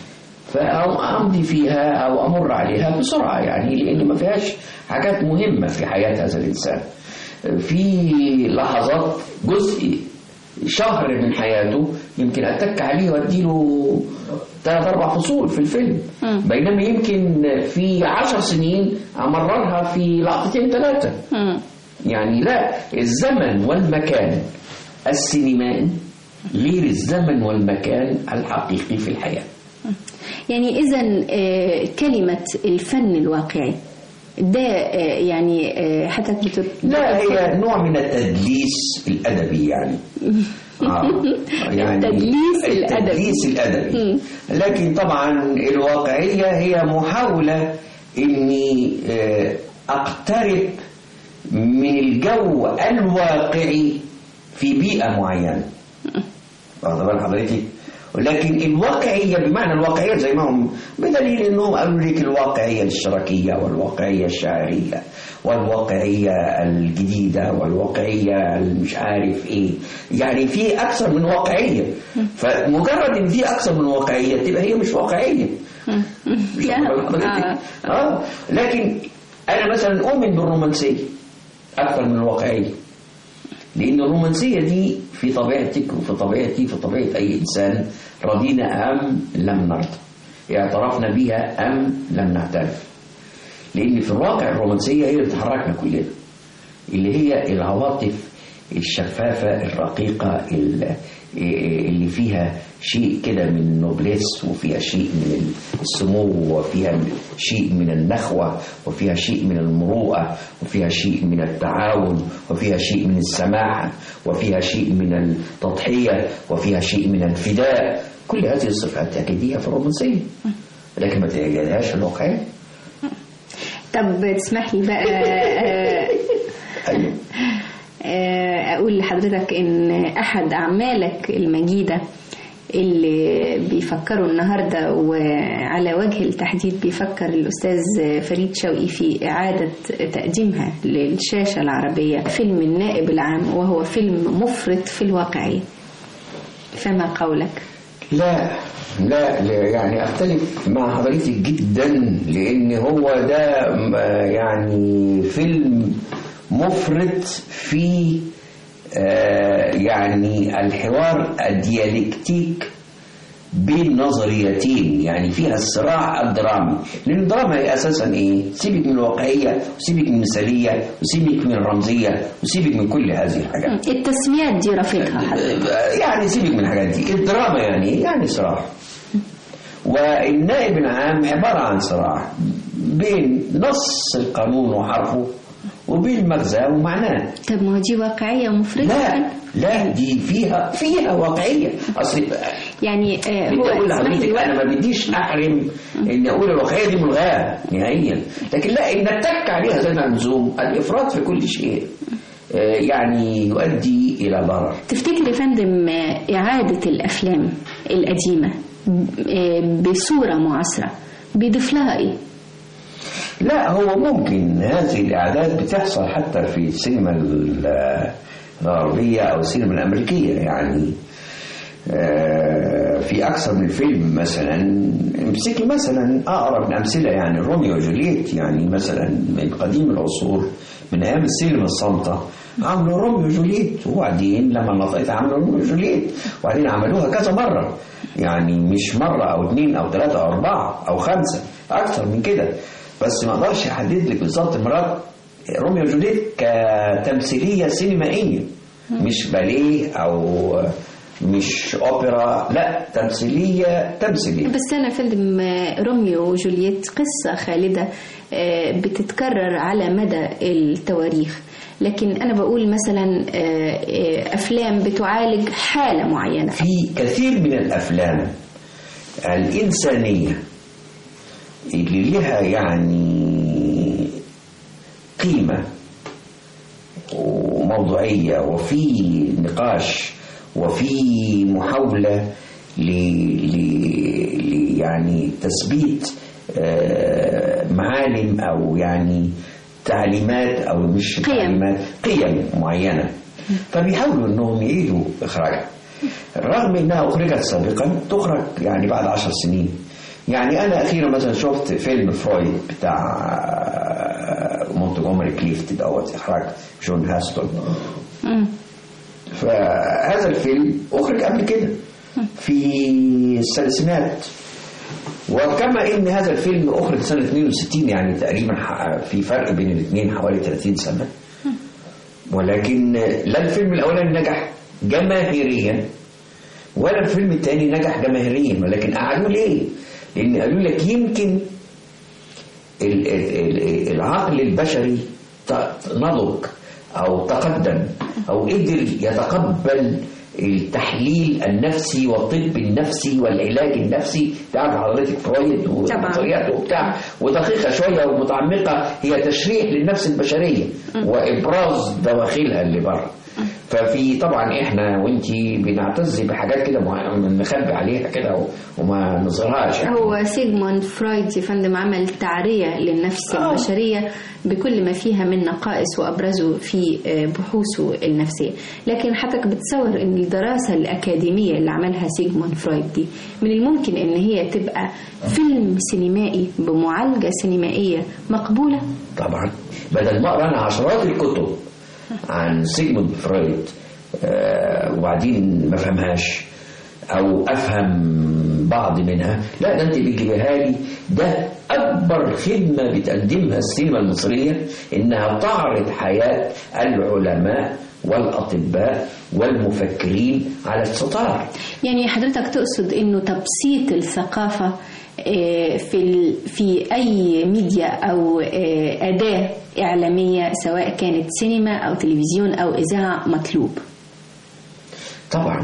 Speaker 4: فامضي فيها او امر عليها بسرعه يعني لان ما فيهاش حاجات مهمه في حياه هذا الانسان في لحظات جزء شهر من حياته يمكن اتك عليه واديله ثلاث اربع فصول في الفيلم
Speaker 3: مم.
Speaker 4: بينما يمكن في عشر سنين امررها في لقطتين ثلاثه
Speaker 3: مم.
Speaker 4: يعني لا الزمن والمكان السينمائي غير الزمن والمكان الحقيقي في الحياه
Speaker 3: يعني اذا آه، كلمة الفن الواقعي ده آه، يعني آه، حتى بت...
Speaker 4: لا هي نوع من التدليس الادبي يعني آه.
Speaker 3: التدليس الأدبي.
Speaker 4: التدليس الادبي لكن طبعا الواقعيه هي محاوله اني آه، اقترب من الجو الواقعي في بيئه معينه واخد بال حضرتك لكن الواقعيه بمعنى الواقعيه زي ما هم بدليل انهم قالوا لك الواقعيه الاشتراكيه والواقعيه الشاعريه والواقعيه الجديده والواقعيه مش عارف ايه يعني في اكثر من واقعيه فمجرد ان في اكثر من واقعيه تبقى هي مش واقعيه مش واخد بال حضرتك؟ اه لكن انا مثلا اؤمن بالرومانسيه اكثر من الواقعيه لأن الرومانسية دي في طبيعتك وفي طبيعتي في طبيعة أي إنسان رضينا أم لم نرضى اعترفنا بها أم لم نعترف لأن في الواقع الرومانسية هي اللي بتحركنا كلنا اللي هي العواطف الشفافة الرقيقة ال- اللي فيها شيء كده من النوبليس وفيها شيء من السمو وفيها شيء من النخوة وفيها شيء من المروءة وفيها شيء من التعاون وفيها شيء من السماحة وفيها شيء من التضحية وفيها شيء من الفداء كل هذه الصفات تجديها في الرومانسية لكن ما تجدهاش في الواقعية
Speaker 3: طب تسمح لي بقى آه،
Speaker 4: أيوه
Speaker 3: آه، أقول لحضرتك إن أحد أعمالك المجيدة اللي بيفكروا النهاردة وعلى وجه التحديد بيفكر الأستاذ فريد شوقي في إعادة تقديمها للشاشة العربية فيلم النائب العام وهو فيلم مفرط في الواقعية فما قولك؟
Speaker 4: لا لا لا، يعني اختلف مع حضرتك جدا لان هو ده م- يعني فيلم مفرط في آه، يعني الحوار الديالكتيك بين نظريتين يعني فيها الصراع الدرامي لان الدراما هي اساسا ايه سيبك من الواقعيه وسيبك من المثاليه وسيبك من الرمزيه وسيبك من كل هذه الحاجات
Speaker 3: التسميات دي رافضها حضرتك
Speaker 4: يعني سيبك من الحاجات دي الدراما يعني إيه؟ يعني صراع والنائب العام عبارة عن صراع بين نص القانون وحرفه وبين مغزى ومعناه
Speaker 3: طب ما هو دي واقعية ومفرطة
Speaker 4: لا لا دي فيها فيها واقعية أصل
Speaker 3: يعني آه،
Speaker 4: بدي
Speaker 3: هو
Speaker 4: أقول
Speaker 3: اسمح لي
Speaker 4: لحضرتك
Speaker 3: وقت-
Speaker 4: أنا ما بديش أحرم إني أقول الواقعية دي ملغاة نهائيا لكن لا إن نتك عليها زي ما اللزوم الإفراط في كل شيء آه، يعني يؤدي إلى ضرر
Speaker 3: تفتكر يا فندم آه، إعادة الأفلام القديمة آه، بصورة معاصرة بيضيف لها إيه؟
Speaker 4: لا هو ممكن هذه الإعداد بتحصل حتى في السينما ال- الغربية أو السينما الأمريكية يعني آه، في أكثر من فيلم مثلا امسكي مثلا أقرب الأمثلة يعني روميو وجولييت يعني مثلا من قديم العصور من أيام السينما الصامتة عملوا روميو وجولييت وبعدين لما نطقت عملوا روميو وجولييت وبعدين عملوها كذا مرة يعني مش مرة أو اثنين أو ثلاثة أو أربعة أو خمسة أكثر من كده بس ما أقدرش أحدد لك بالظبط مرات روميو وجولييت كتمثيلية سينمائية مش باليه أو مش أوبرا لا تمثيلية تمثيلية
Speaker 3: بس أنا يا فندم آه، روميو وجولييت قصة خالدة آه، بتتكرر على مدى التواريخ لكن أنا بقول مثلا آه، آه، أفلام بتعالج حالة معينة
Speaker 4: في كثير من الأفلام الإنسانية اللي لها يعني قيمة وموضوعية وفي نقاش وفي محاولة ل... ل... ل... يعني تثبيت آه، معالم أو يعني تعليمات أو مش
Speaker 3: قيم.
Speaker 4: تعليمات قيم معينة فبيحاولوا انهم يعيدوا اخراجها رغم انها اخرجت سابقا تخرج يعني بعد عشر سنين يعني انا اخيرا مثلا شفت فيلم فرويد بتاع مونتجومري كليفت دوت اخراج جون هاستون
Speaker 3: مم.
Speaker 4: فهذا الفيلم اخرج قبل كده في الثلاثينات وكما ان هذا الفيلم اخرج سنه 62 يعني تقريبا ح- في فرق بين الاثنين حوالي 30 سنه ولكن لا الفيلم الاولاني نجح جماهيريا ولا الفيلم الثاني نجح جماهيريا ولكن قعدوا ليه؟ لان قالوا لك يمكن ال- ال- ال- العقل البشري ت- نضج او تقدم او قدر يتقبل التحليل النفسي والطب النفسي والعلاج النفسي تعرف حضرتك فرويد
Speaker 3: طبعاً.
Speaker 4: ونظرياته وبتاع ودقيقه شويه ومتعمقه هي تشريح للنفس البشريه وابراز دواخلها اللي بره ففي طبعا احنا وانتي بنعتز بحاجات كده مع- نخبي عليها كده و- وما نظهرهاش يعني
Speaker 3: هو سيجموند فرويد يا فندم عمل تعرية للنفس
Speaker 4: آه.
Speaker 3: البشرية بكل ما فيها من نقائص وأبرزه في آه، بحوثه النفسية لكن حضرتك بتصور أن الدراسة الأكاديمية اللي عملها سيجموند فرويد دي من الممكن أن هي تبقى فيلم سينمائي بمعالجة سينمائية مقبولة
Speaker 4: طبعا بدل ما اقرا انا عشرات الكتب عن سيجموند فرويد آه، وبعدين ما افهمهاش او افهم بعض منها لا ده انت بتجيبها لي ده اكبر خدمه بتقدمها السينما المصريه انها تعرض حياه العلماء والاطباء والمفكرين على الستار
Speaker 3: يعني حضرتك تقصد انه تبسيط الثقافة آه، في ال- في اي ميديا او آه، اداة اعلامية سواء كانت سينما او تلفزيون او اذاعة مطلوب
Speaker 4: طبعا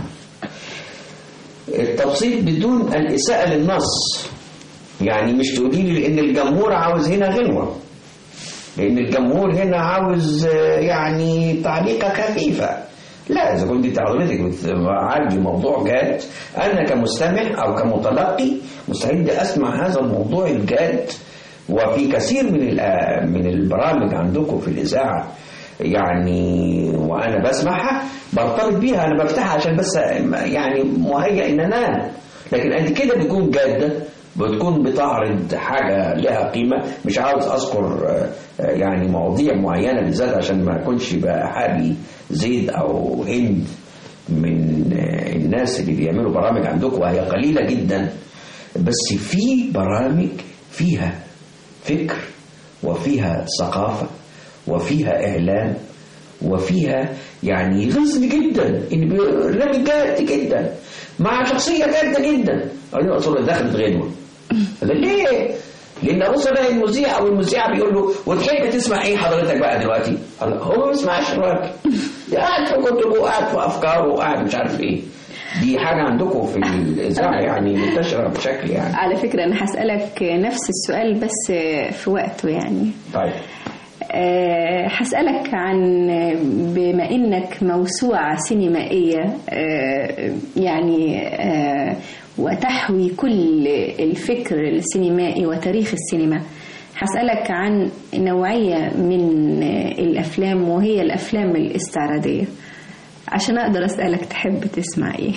Speaker 4: التبسيط بدون الإساءة للنص يعني مش تقولي لي ان الجمهور عاوز هنا غنوة لان الجمهور هنا عاوز آه، يعني تعليقة خفيفة لا اذا كنت انت حضرتك بتعالجي موضوع جاد انا كمستمع او كمتلقي مستعد اسمع هذا الموضوع الجاد وفي كثير من الآ- من البرامج عندكم في الاذاعه يعني وانا بسمعها برتبط بيها انا بفتحها عشان بس يعني مهيئ ان انام لكن قد كده بيكون جاده بتكون بتعرض حاجة لها قيمة مش عاوز أذكر آه، آه، يعني مواضيع معينة بالذات عشان ما أكونش بحابي زيد أو هند من آه، الناس اللي بيعملوا برامج عندكم وهي قليلة جدا بس في برامج فيها فكر وفيها ثقافة وفيها إعلام وفيها يعني غزل جدا ان برنامج جاد جدا مع شخصيه جاده جدا انا اقصد دخلت غنوه قال ليه؟ لان بص الاقي المذيع او المذيعه بيقول له وتحب تسمع ايه حضرتك بقى دلوقتي؟ قال له، هو ما بيسمعش الراجل ده قاعد في كتبه وقاعد في افكاره وقاعد مش عارف ايه دي حاجه عندكم في الاذاعه يعني منتشره بشكل يعني
Speaker 3: على فكرة أنا هسألك نفس السؤال بس في وقته يعني
Speaker 4: طيب
Speaker 3: أه هسألك عن بما إنك موسوعة سينمائية أه يعني أه وتحوي كل الفكر السينمائي وتاريخ السينما هسألك عن نوعية من الأفلام وهي الأفلام الاستعراضية عشان أقدر أسألك تحب تسمع إيه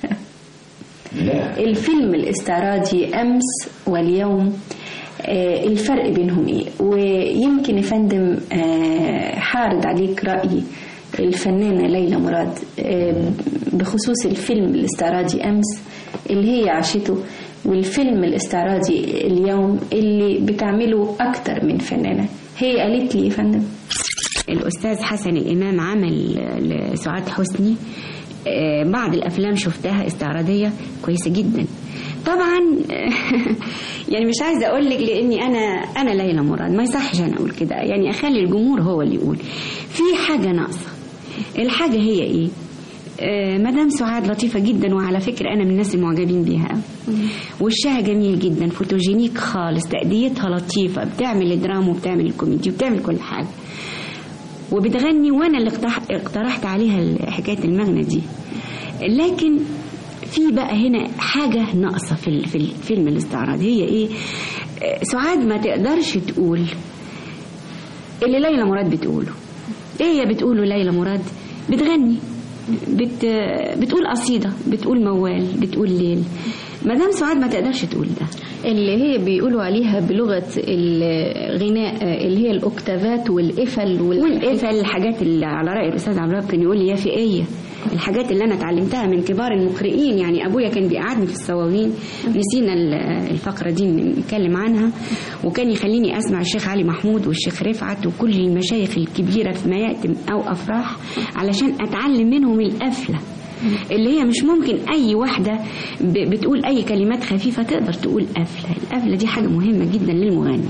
Speaker 4: لا
Speaker 3: الفيلم الاستعراضي أمس واليوم آه، الفرق بينهم ايه ويمكن يا فندم آه، حارد عليك رأي الفنانة ليلى مراد آه، بخصوص الفيلم الاستعراضي أمس اللي هي عاشته والفيلم الاستعراضي اليوم اللي بتعمله أكتر من فنانة هي قالت لي يا فندم
Speaker 8: الأستاذ حسن الإمام عمل لسعاد حسني آه، بعض الأفلام شفتها استعراضية كويسة جدا طبعا يعني مش عايزة أقول لك لأني أنا أنا ليلى مراد ما يصحش أنا أقول كده يعني أخلي الجمهور هو اللي يقول في حاجة ناقصة الحاجة هي إيه آه، مدام سعاد لطيفة جدا وعلى فكرة أنا من الناس المعجبين بيها وشها جميل جدا فوتوجينيك خالص تأديتها لطيفة بتعمل الدراما وبتعمل الكوميدي وبتعمل كل حاجة وبتغني وانا اللي اقترح- اقترحت عليها حكايه المغنى دي لكن في بقى هنا حاجه ناقصه في ال- في الفيلم الاستعراضي هي ايه آه، سعاد ما تقدرش تقول اللي ليلى مراد بتقوله ايه هي بتقوله ليلى مراد بتغني بت بتقول قصيده بتقول موال بتقول ليل مدام سعاد ما تقدرش تقول ده
Speaker 3: اللي هي بيقولوا عليها بلغة الغناء آه، اللي هي الأكتافات والقفل
Speaker 8: والقفل الحاجات اللي على رأي الأستاذ عبد الوهاب كان يقول لي يا فئية الحاجات اللي أنا اتعلمتها من كبار المقرئين يعني أبويا كان بيقعدني في الصواوين نسينا ال- الفقرة دي نتكلم عنها وكان يخليني أسمع الشيخ علي محمود والشيخ رفعت وكل المشايخ الكبيرة في مياتم أو أفراح علشان أتعلم منهم القفلة اللي هي مش ممكن أي واحدة ب- بتقول أي كلمات خفيفة تقدر تقول قفلة القفلة دي حاجة مهمة جدا للمغني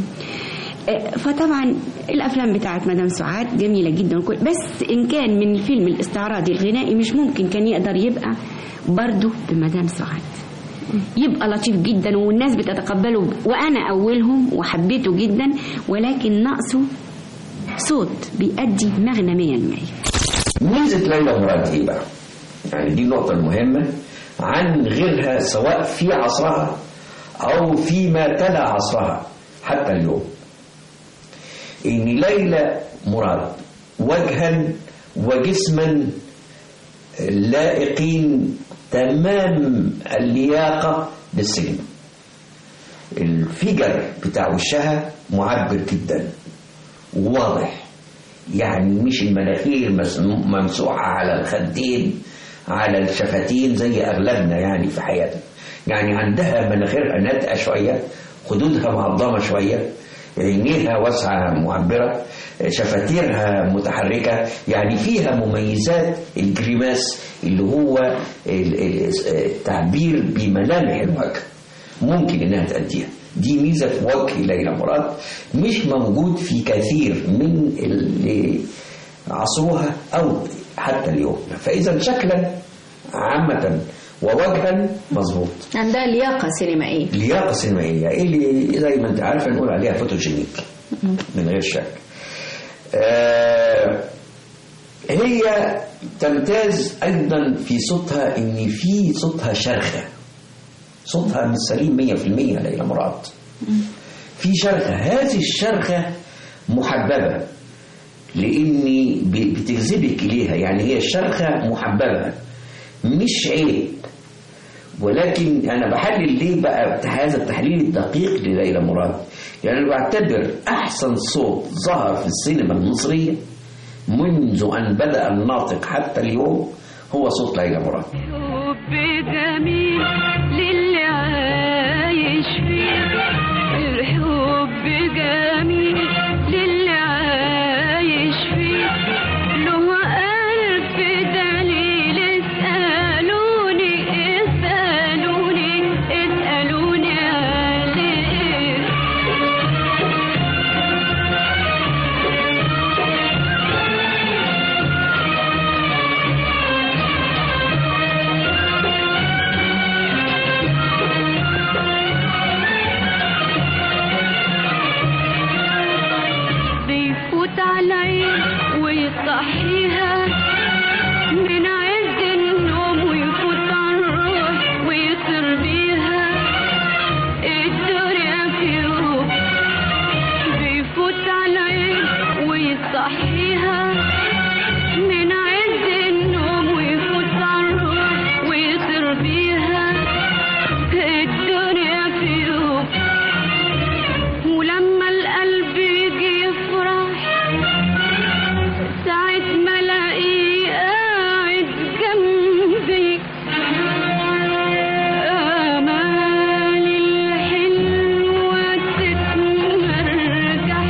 Speaker 8: فطبعا الافلام بتاعت مدام سعاد جميله جدا وكل- بس ان كان من الفيلم الاستعراضي الغنائي مش ممكن كان يقدر يبقى برضه بمدام سعاد يبقى لطيف جدا والناس بتتقبله وانا اولهم وحبيته جدا ولكن ناقصه صوت بيأدي مغنى 100%
Speaker 4: ميزة ليلى مراد ايه بقى؟ يعني دي النقطة المهمة عن غيرها سواء في عصرها أو فيما تلا عصرها حتى اليوم. إن ليلى مراد وجها وجسما لائقين تمام اللياقة للسينما. الفيجر بتاع وشها معبر جدا وواضح يعني مش المناخير مس- ممسوحة على الخدين على الشفتين زي أغلبنا يعني في حياتنا يعني عندها مناخيرها ناتئة شوية خدودها معظمة شوية عينيها واسعة معبرة شفاتيرها متحركة يعني فيها مميزات الجريماس اللي هو ال- ال- التعبير بملامح الوجه ممكن انها تأديها دي ميزة في وجه ليلى مراد مش موجود في كثير من اللي عصروها أو حتى اليوم فإذا شكلا عامة ووجها مظبوط
Speaker 3: عندها لياقة سينمائية
Speaker 4: لياقة سينمائية اللي زي ما انت عارفة نقول عليها فوتوجينيك من غير شك آه هي تمتاز ايضا في صوتها ان في صوتها شرخه صوتها مش سليم 100% ليلى مراد في شرخه هذه الشرخه محببه لاني ب- بتجذبك اليها يعني هي الشرخه محببه مش عيب ولكن انا بحلل ليه بقى هذا التحليل الدقيق لليلى مراد يعني انا بعتبر احسن صوت ظهر في السينما المصريه منذ ان بدا الناطق حتى اليوم هو صوت ليلى مراد
Speaker 9: حب جميل للي عايش فيه الحب جميل للي عايش فيه له ألف دليل اسألوني اسألوني اسألوني عليه بيفوت على العين ويصحيها من عز النوم ويفوت على الروح ويطير بيها الدنيا في يوم بيفوت على العين ويصحيها من عز النوم ويفوت على الروح ويطير بيها الدنيا في يوم ولما القلب يجي يفرح ساعة ما الاقيه قاعد جنبي آمالي الحلوة تتمرجح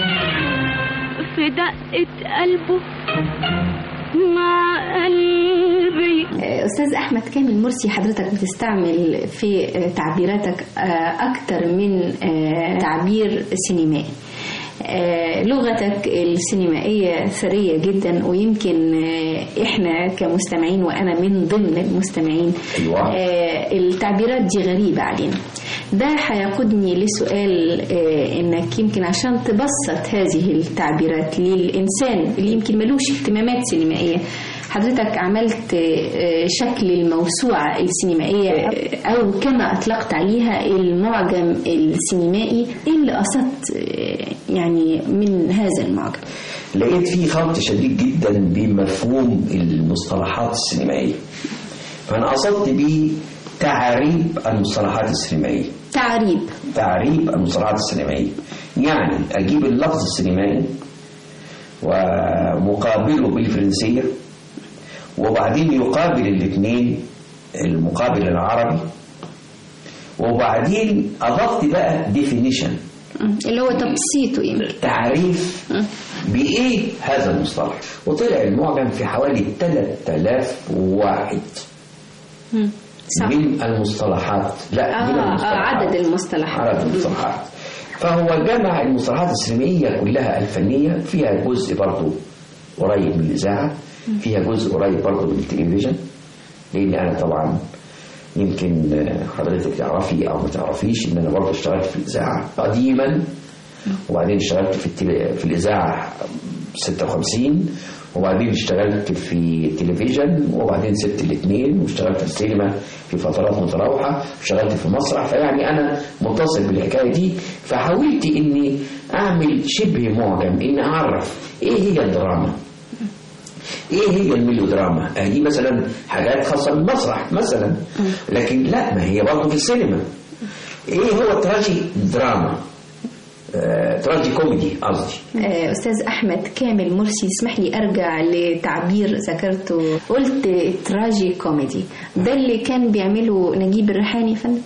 Speaker 9: في دقة قلبه مع قلبي
Speaker 3: أستاذ أحمد كامل مرسي حضرتك بتستعمل في تعبيراتك أكتر من تعبير سينمائي آه، لغتك السينمائية ثرية جدا ويمكن آه، احنا كمستمعين وانا من ضمن المستمعين
Speaker 4: أيوة.
Speaker 3: آه، التعبيرات دي غريبة علينا ده هيقودني لسؤال آه، انك يمكن عشان تبسط هذه التعبيرات للانسان اللي يمكن ملوش اهتمامات سينمائية حضرتك عملت آه، شكل الموسوعة السينمائية آه، أو كما أطلقت عليها المعجم السينمائي إيه اللي قصدت آه، يعني من هذا المعجم
Speaker 4: لقيت فيه خلط شديد جدا بمفهوم المصطلحات السينمائية فأنا قصدت بيه تعريب المصطلحات السينمائية
Speaker 3: تعريب
Speaker 4: تعريب المصطلحات السينمائية يعني أجيب اللفظ السينمائي ومقابله بالفرنسية وبعدين يقابل الاثنين المقابل العربي وبعدين أضفت بقى definition
Speaker 3: اللي هو تبسيطه يمكن
Speaker 4: تعريف بإيه هذا المصطلح وطلع المعجم في حوالي 3000 واحد
Speaker 3: مم. صح
Speaker 4: من المصطلحات لا
Speaker 3: آه
Speaker 4: من
Speaker 3: آه
Speaker 4: المصطلحات
Speaker 3: عدد المصطلحات
Speaker 4: عدد المصطلحات فهو جمع المصطلحات السينمائية كلها الفنية فيها جزء برضه قريب من الإذاعة فيها جزء قريب برضه من التلفزيون لأن أنا طبعا يمكن حضرتك تعرفي أو ما تعرفيش إن أنا برضه اشتغلت في الإذاعة قديما وبعدين اشتغلت في التل... في الإذاعة 56 وبعدين اشتغلت في التلفزيون وبعدين سبت الاثنين واشتغلت في السينما في فترات متراوحة واشتغلت في مسرح فيعني أنا متصل بالحكاية دي فحاولت إني أعمل شبه معجم إني أعرف إيه هي الدراما ايه هي الميلودراما آه دي مثلا حاجات خاصه بالمسرح مثلا لكن لا ما هي برضه في السينما ايه هو تراجي دراما آه تراجي كوميدي قصدي
Speaker 3: آه، أستاذ أحمد كامل مرسي اسمح لي أرجع لتعبير ذكرته قلت تراجي كوميدي ده اللي كان بيعمله نجيب الريحاني يا فندم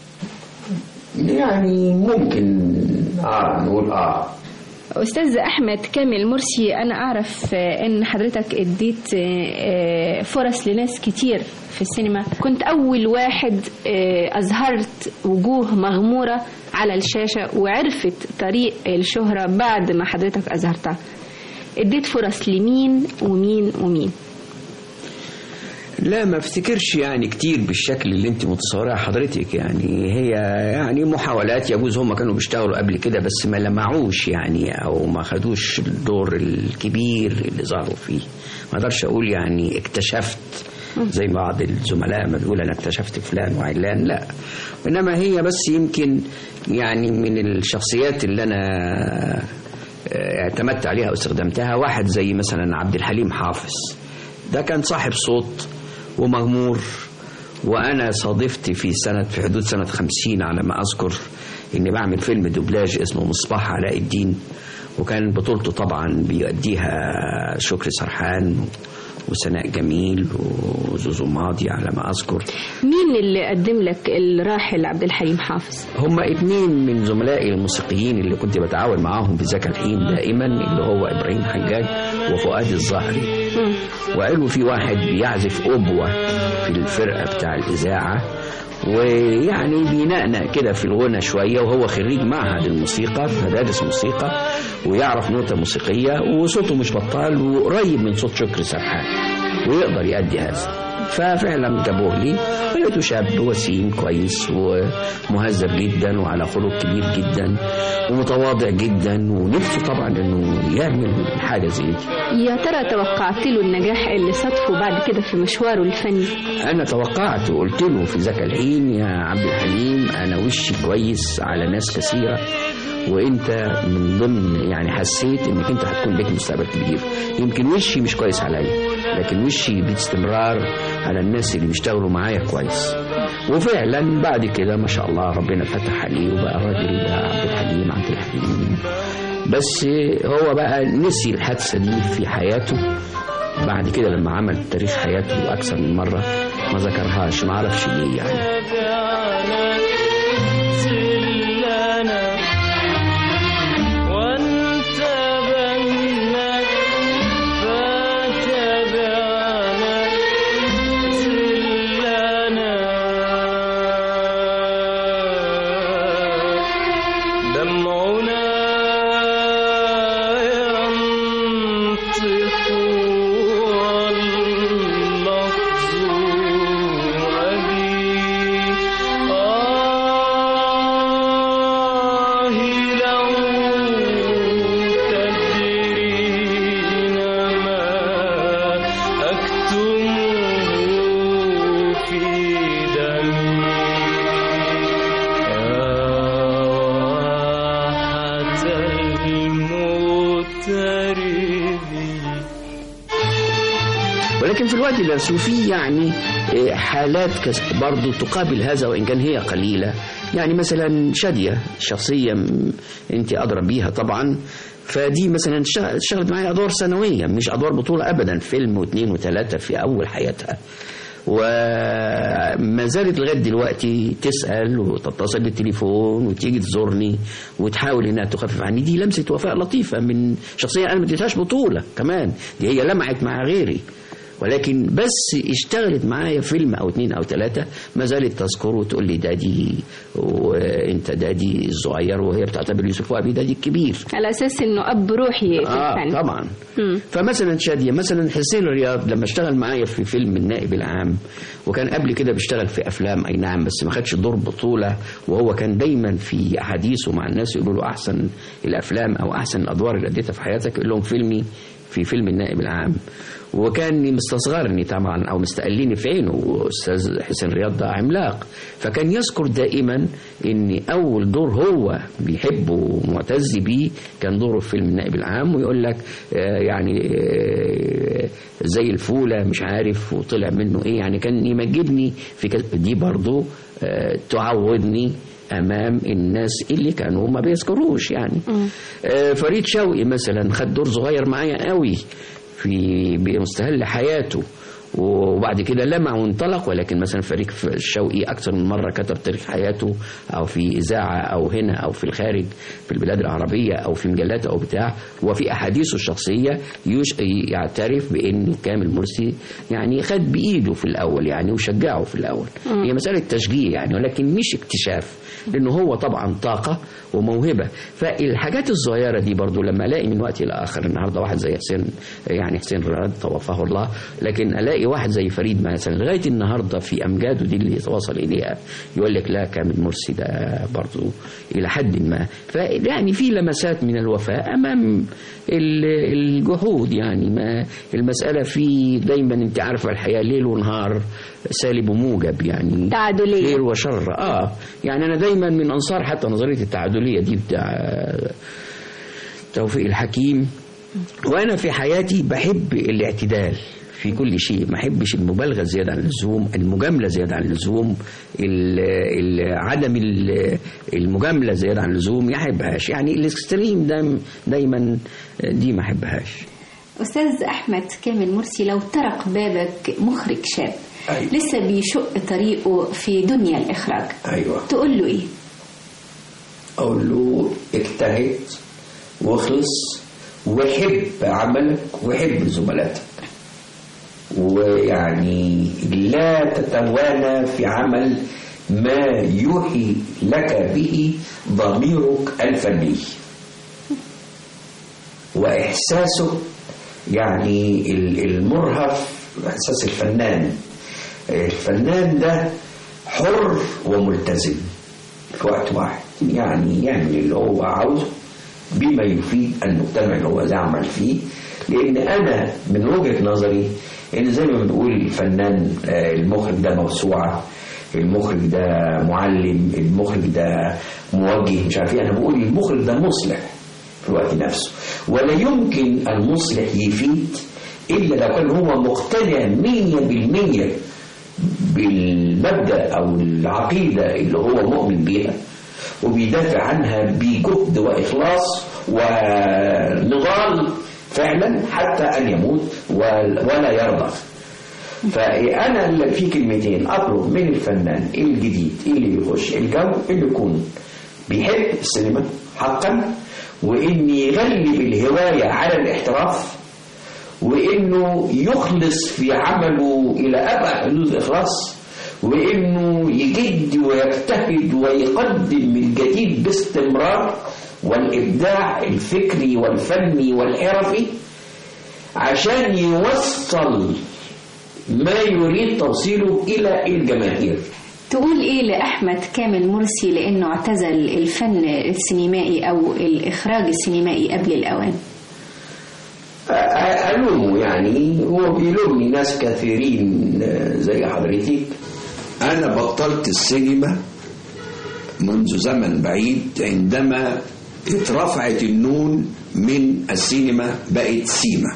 Speaker 4: يعني ممكن اه نقول اه
Speaker 3: أستاذ أحمد كامل مرسي أنا أعرف آه، إن حضرتك اديت آه، فرص لناس كتير في السينما كنت أول واحد آه، أظهرت وجوه مغمورة على الشاشة وعرفت طريق الشهرة بعد ما حضرتك أظهرتها اديت فرص لمين ومين ومين
Speaker 4: لا ما افتكرش يعني كتير بالشكل اللي انت متصورها حضرتك يعني هي يعني محاولات يجوز هم كانوا بيشتغلوا قبل كده بس ما لمعوش يعني او ما خدوش الدور الكبير اللي ظهروا فيه ما اقدرش اقول يعني اكتشفت زي بعض الزملاء ما بيقول انا اكتشفت فلان وعلان لا انما هي بس يمكن يعني من الشخصيات اللي انا آه، اعتمدت عليها واستخدمتها واحد زي مثلا عبد الحليم حافظ ده كان صاحب صوت ومغمور وأنا صادفت في سنة في حدود سنة خمسين على ما أذكر إني بعمل فيلم دوبلاج اسمه مصباح علاء الدين وكان بطولته طبعا بيؤديها شكري سرحان وسناء جميل وزوزو ماضي على ما أذكر
Speaker 3: مين اللي قدم لك الراحل عبد الحليم حافظ
Speaker 4: هما اتنين من زملائي الموسيقيين اللي كنت بتعاون معاهم في ذاك الحين دائما اللي هو إبراهيم حجاج وفؤاد الظهري وقالوا في واحد بيعزف أبوة في الفرقة بتاع الإذاعة ويعني بينقنق كده في الغنى شوية وهو خريج معهد الموسيقى في مدارس موسيقى ويعرف نوتة موسيقية وصوته مش بطال وقريب من صوت شكري سرحان ويقدر يأدي هذا ففعلا جابوه لي لقيته شاب وسيم كويس ومهذب جدا وعلى خلق كبير جدا ومتواضع جدا ونفسه طبعا انه يعمل حاجه زي دي
Speaker 3: يا ترى توقعت له النجاح اللي صادفه بعد كده في مشواره الفني
Speaker 4: انا توقعت وقلت له في ذاك الحين يا عبد الحليم انا وشي كويس على ناس كثيره وانت من ضمن يعني حسيت انك انت هتكون لك مستقبل كبير يمكن وشي مش كويس عليا لكن وشي باستمرار على الناس اللي بيشتغلوا معايا كويس وفعلا بعد كده ما شاء الله ربنا فتح عليه وبقى راجل عبد الحليم عبد الحليم بس هو بقى نسي الحادثه دي في حياته بعد كده لما عمل تاريخ حياته اكثر من مره ما ذكرهاش ما اعرفش ليه يعني ولكن في الوقت نفسه في يعني حالات برضو تقابل هذا وإن كان هي قليلة يعني مثلا شادية شخصية أنت أدرى بيها طبعا فدي مثلا اشتغلت معايا أدوار سنوية مش أدوار بطولة أبدا فيلم واثنين وثلاثة في أول حياتها وما زالت لغايه دلوقتي تسال وتتصل بالتليفون وتيجي تزورني وتحاول انها تخفف عني دي لمسه وفاء لطيفه من شخصيه انا ما اديتهاش بطوله كمان دي هي لمعت مع غيري ولكن بس اشتغلت معايا فيلم او اتنين او تلاتة ما زالت تذكره وتقول لي دادي وانت دادي الصغير وهي بتعتبر يوسف وابي دادي الكبير
Speaker 3: على اساس انه اب روحي في
Speaker 4: آه
Speaker 3: الفن
Speaker 4: طبعا
Speaker 3: مم.
Speaker 4: فمثلا شادية مثلا حسين رياض لما اشتغل معايا في فيلم النائب العام وكان قبل كده بيشتغل في افلام اي نعم بس ما خدش دور بطولة وهو كان دايما في احاديثه مع الناس يقولوا له احسن الافلام او احسن الادوار اللي اديتها في حياتك يقول لهم فيلمي في فيلم النائب العام وكان مستصغرني طبعا او مستقليني في عينه استاذ حسين رياض ده عملاق فكان يذكر دائما ان اول دور هو بيحبه ومعتز بيه كان دوره في فيلم النائب العام ويقول لك آه يعني آه زي الفوله مش عارف وطلع منه ايه يعني كان يمجدني في كذا دي برضه آه تعودني امام الناس اللي كانوا ما بيذكروش يعني آه فريد شوقي مثلا خد دور صغير معايا قوي في بمستهل حياته وبعد كده لمع وانطلق ولكن مثلا فريق الشوقي اكثر من مره كتب تاريخ حياته او في اذاعه او هنا او في الخارج في البلاد العربيه او في مجلات او بتاع وفي احاديثه الشخصيه يش يعترف بان كامل مرسي يعني خد بايده في الاول يعني وشجعه في الاول
Speaker 10: مم.
Speaker 4: هي مساله تشجيع يعني ولكن مش اكتشاف لانه هو طبعا طاقه وموهبه فالحاجات الصغيره دي برضو لما الاقي من وقت الى اخر النهارده واحد زي حسين يعني حسين رياض توفاه الله لكن الاقي واحد زي فريد مثلا لغايه النهارده في امجاده دي اللي وصل اليها يقول لك لا كامل مرسي ده برضه الى حد ما فيعني في لمسات من الوفاء امام ال- الجهود يعني ما المساله في دايما انت عارفه الحياه ليل ونهار سالب وموجب يعني
Speaker 3: تعادلية.
Speaker 4: ليل وشر اه يعني انا دايما من انصار حتى نظريه التعادليه دي بتاع توفيق الحكيم وانا في حياتي بحب الاعتدال في كل شيء ما احبش المبالغه زياده عن اللزوم المجامله زياده عن اللزوم ال- ال- عدم ال- المجامله زياده عن اللزوم ما احبهاش يعني الاكستريم ده دايما دي ما احبهاش
Speaker 3: أستاذ أحمد كامل مرسي لو طرق بابك مخرج شاب
Speaker 4: أيوة.
Speaker 3: لسه بيشق طريقه في دنيا الإخراج
Speaker 4: ايوه
Speaker 3: تقول له إيه؟
Speaker 4: اقول له اجتهد واخلص وحب عملك وحب زملاتك ويعني لا تتوانى في عمل ما يوحي لك به ضميرك الفني واحساسك يعني ال- المرهف احساس الفنان الفنان ده حر وملتزم في وقت واحد يعني يعمل اللي هو عاوزه بما يفيد المجتمع اللي هو يعمل فيه لان انا من وجهه نظري ان زي ما بنقول الفنان آه، المخرج ده موسوعه المخرج ده معلم المخرج ده موجه مش عارف ايه انا بقول المخرج ده مصلح في الوقت نفسه ولا يمكن المصلح يفيد الا لو كان هو مقتنع 100% بالمبدا او العقيده اللي هو مؤمن بيها وبيدافع عنها بجهد واخلاص ونضال فعلا حتى ان يموت ول- ولا يرضى فانا اللي في كلمتين اطلب من الفنان الجديد اللي بيخش الجو اللي يكون بيحب السينما حقا وان يغلب الهوايه على الاحتراف وانه يخلص في عمله الى ابعد حدود الاخلاص وانه يجد ويجتهد ويقدم الجديد باستمرار والابداع الفكري والفني والحرفي عشان يوصل ما يريد توصيله الى الجماهير
Speaker 3: تقول إيه لأحمد كامل مرسي لأنه اعتزل الفن السينمائي أو الإخراج السينمائي قبل الأوان؟
Speaker 4: ألومه يعني هو بيلومني ناس كثيرين زي حضرتك
Speaker 2: أنا بطلت السينما منذ زمن بعيد عندما اترفعت النون من السينما بقت سيما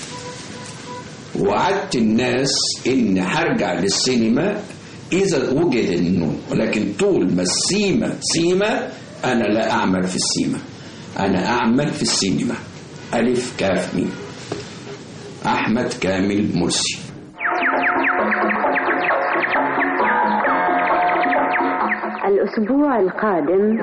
Speaker 2: وعدت الناس إن هرجع للسينما إذا وجد النون ولكن طول ما السيما سيما أنا لا أعمل في السيما أنا أعمل في السينما ألف كاف ميم أحمد كامل مرسي
Speaker 1: الأسبوع القادم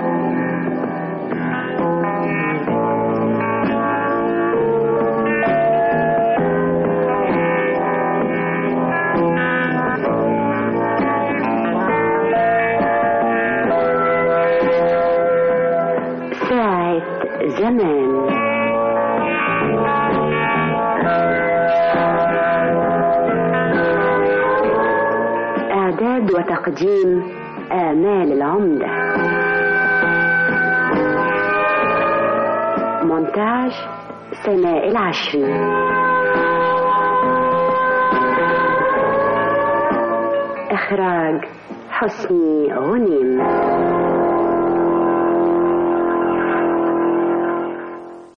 Speaker 1: ساعة زمان إعداد وتقديم آمال العمدة مونتاج سناء العشري إخراج حسني غنيم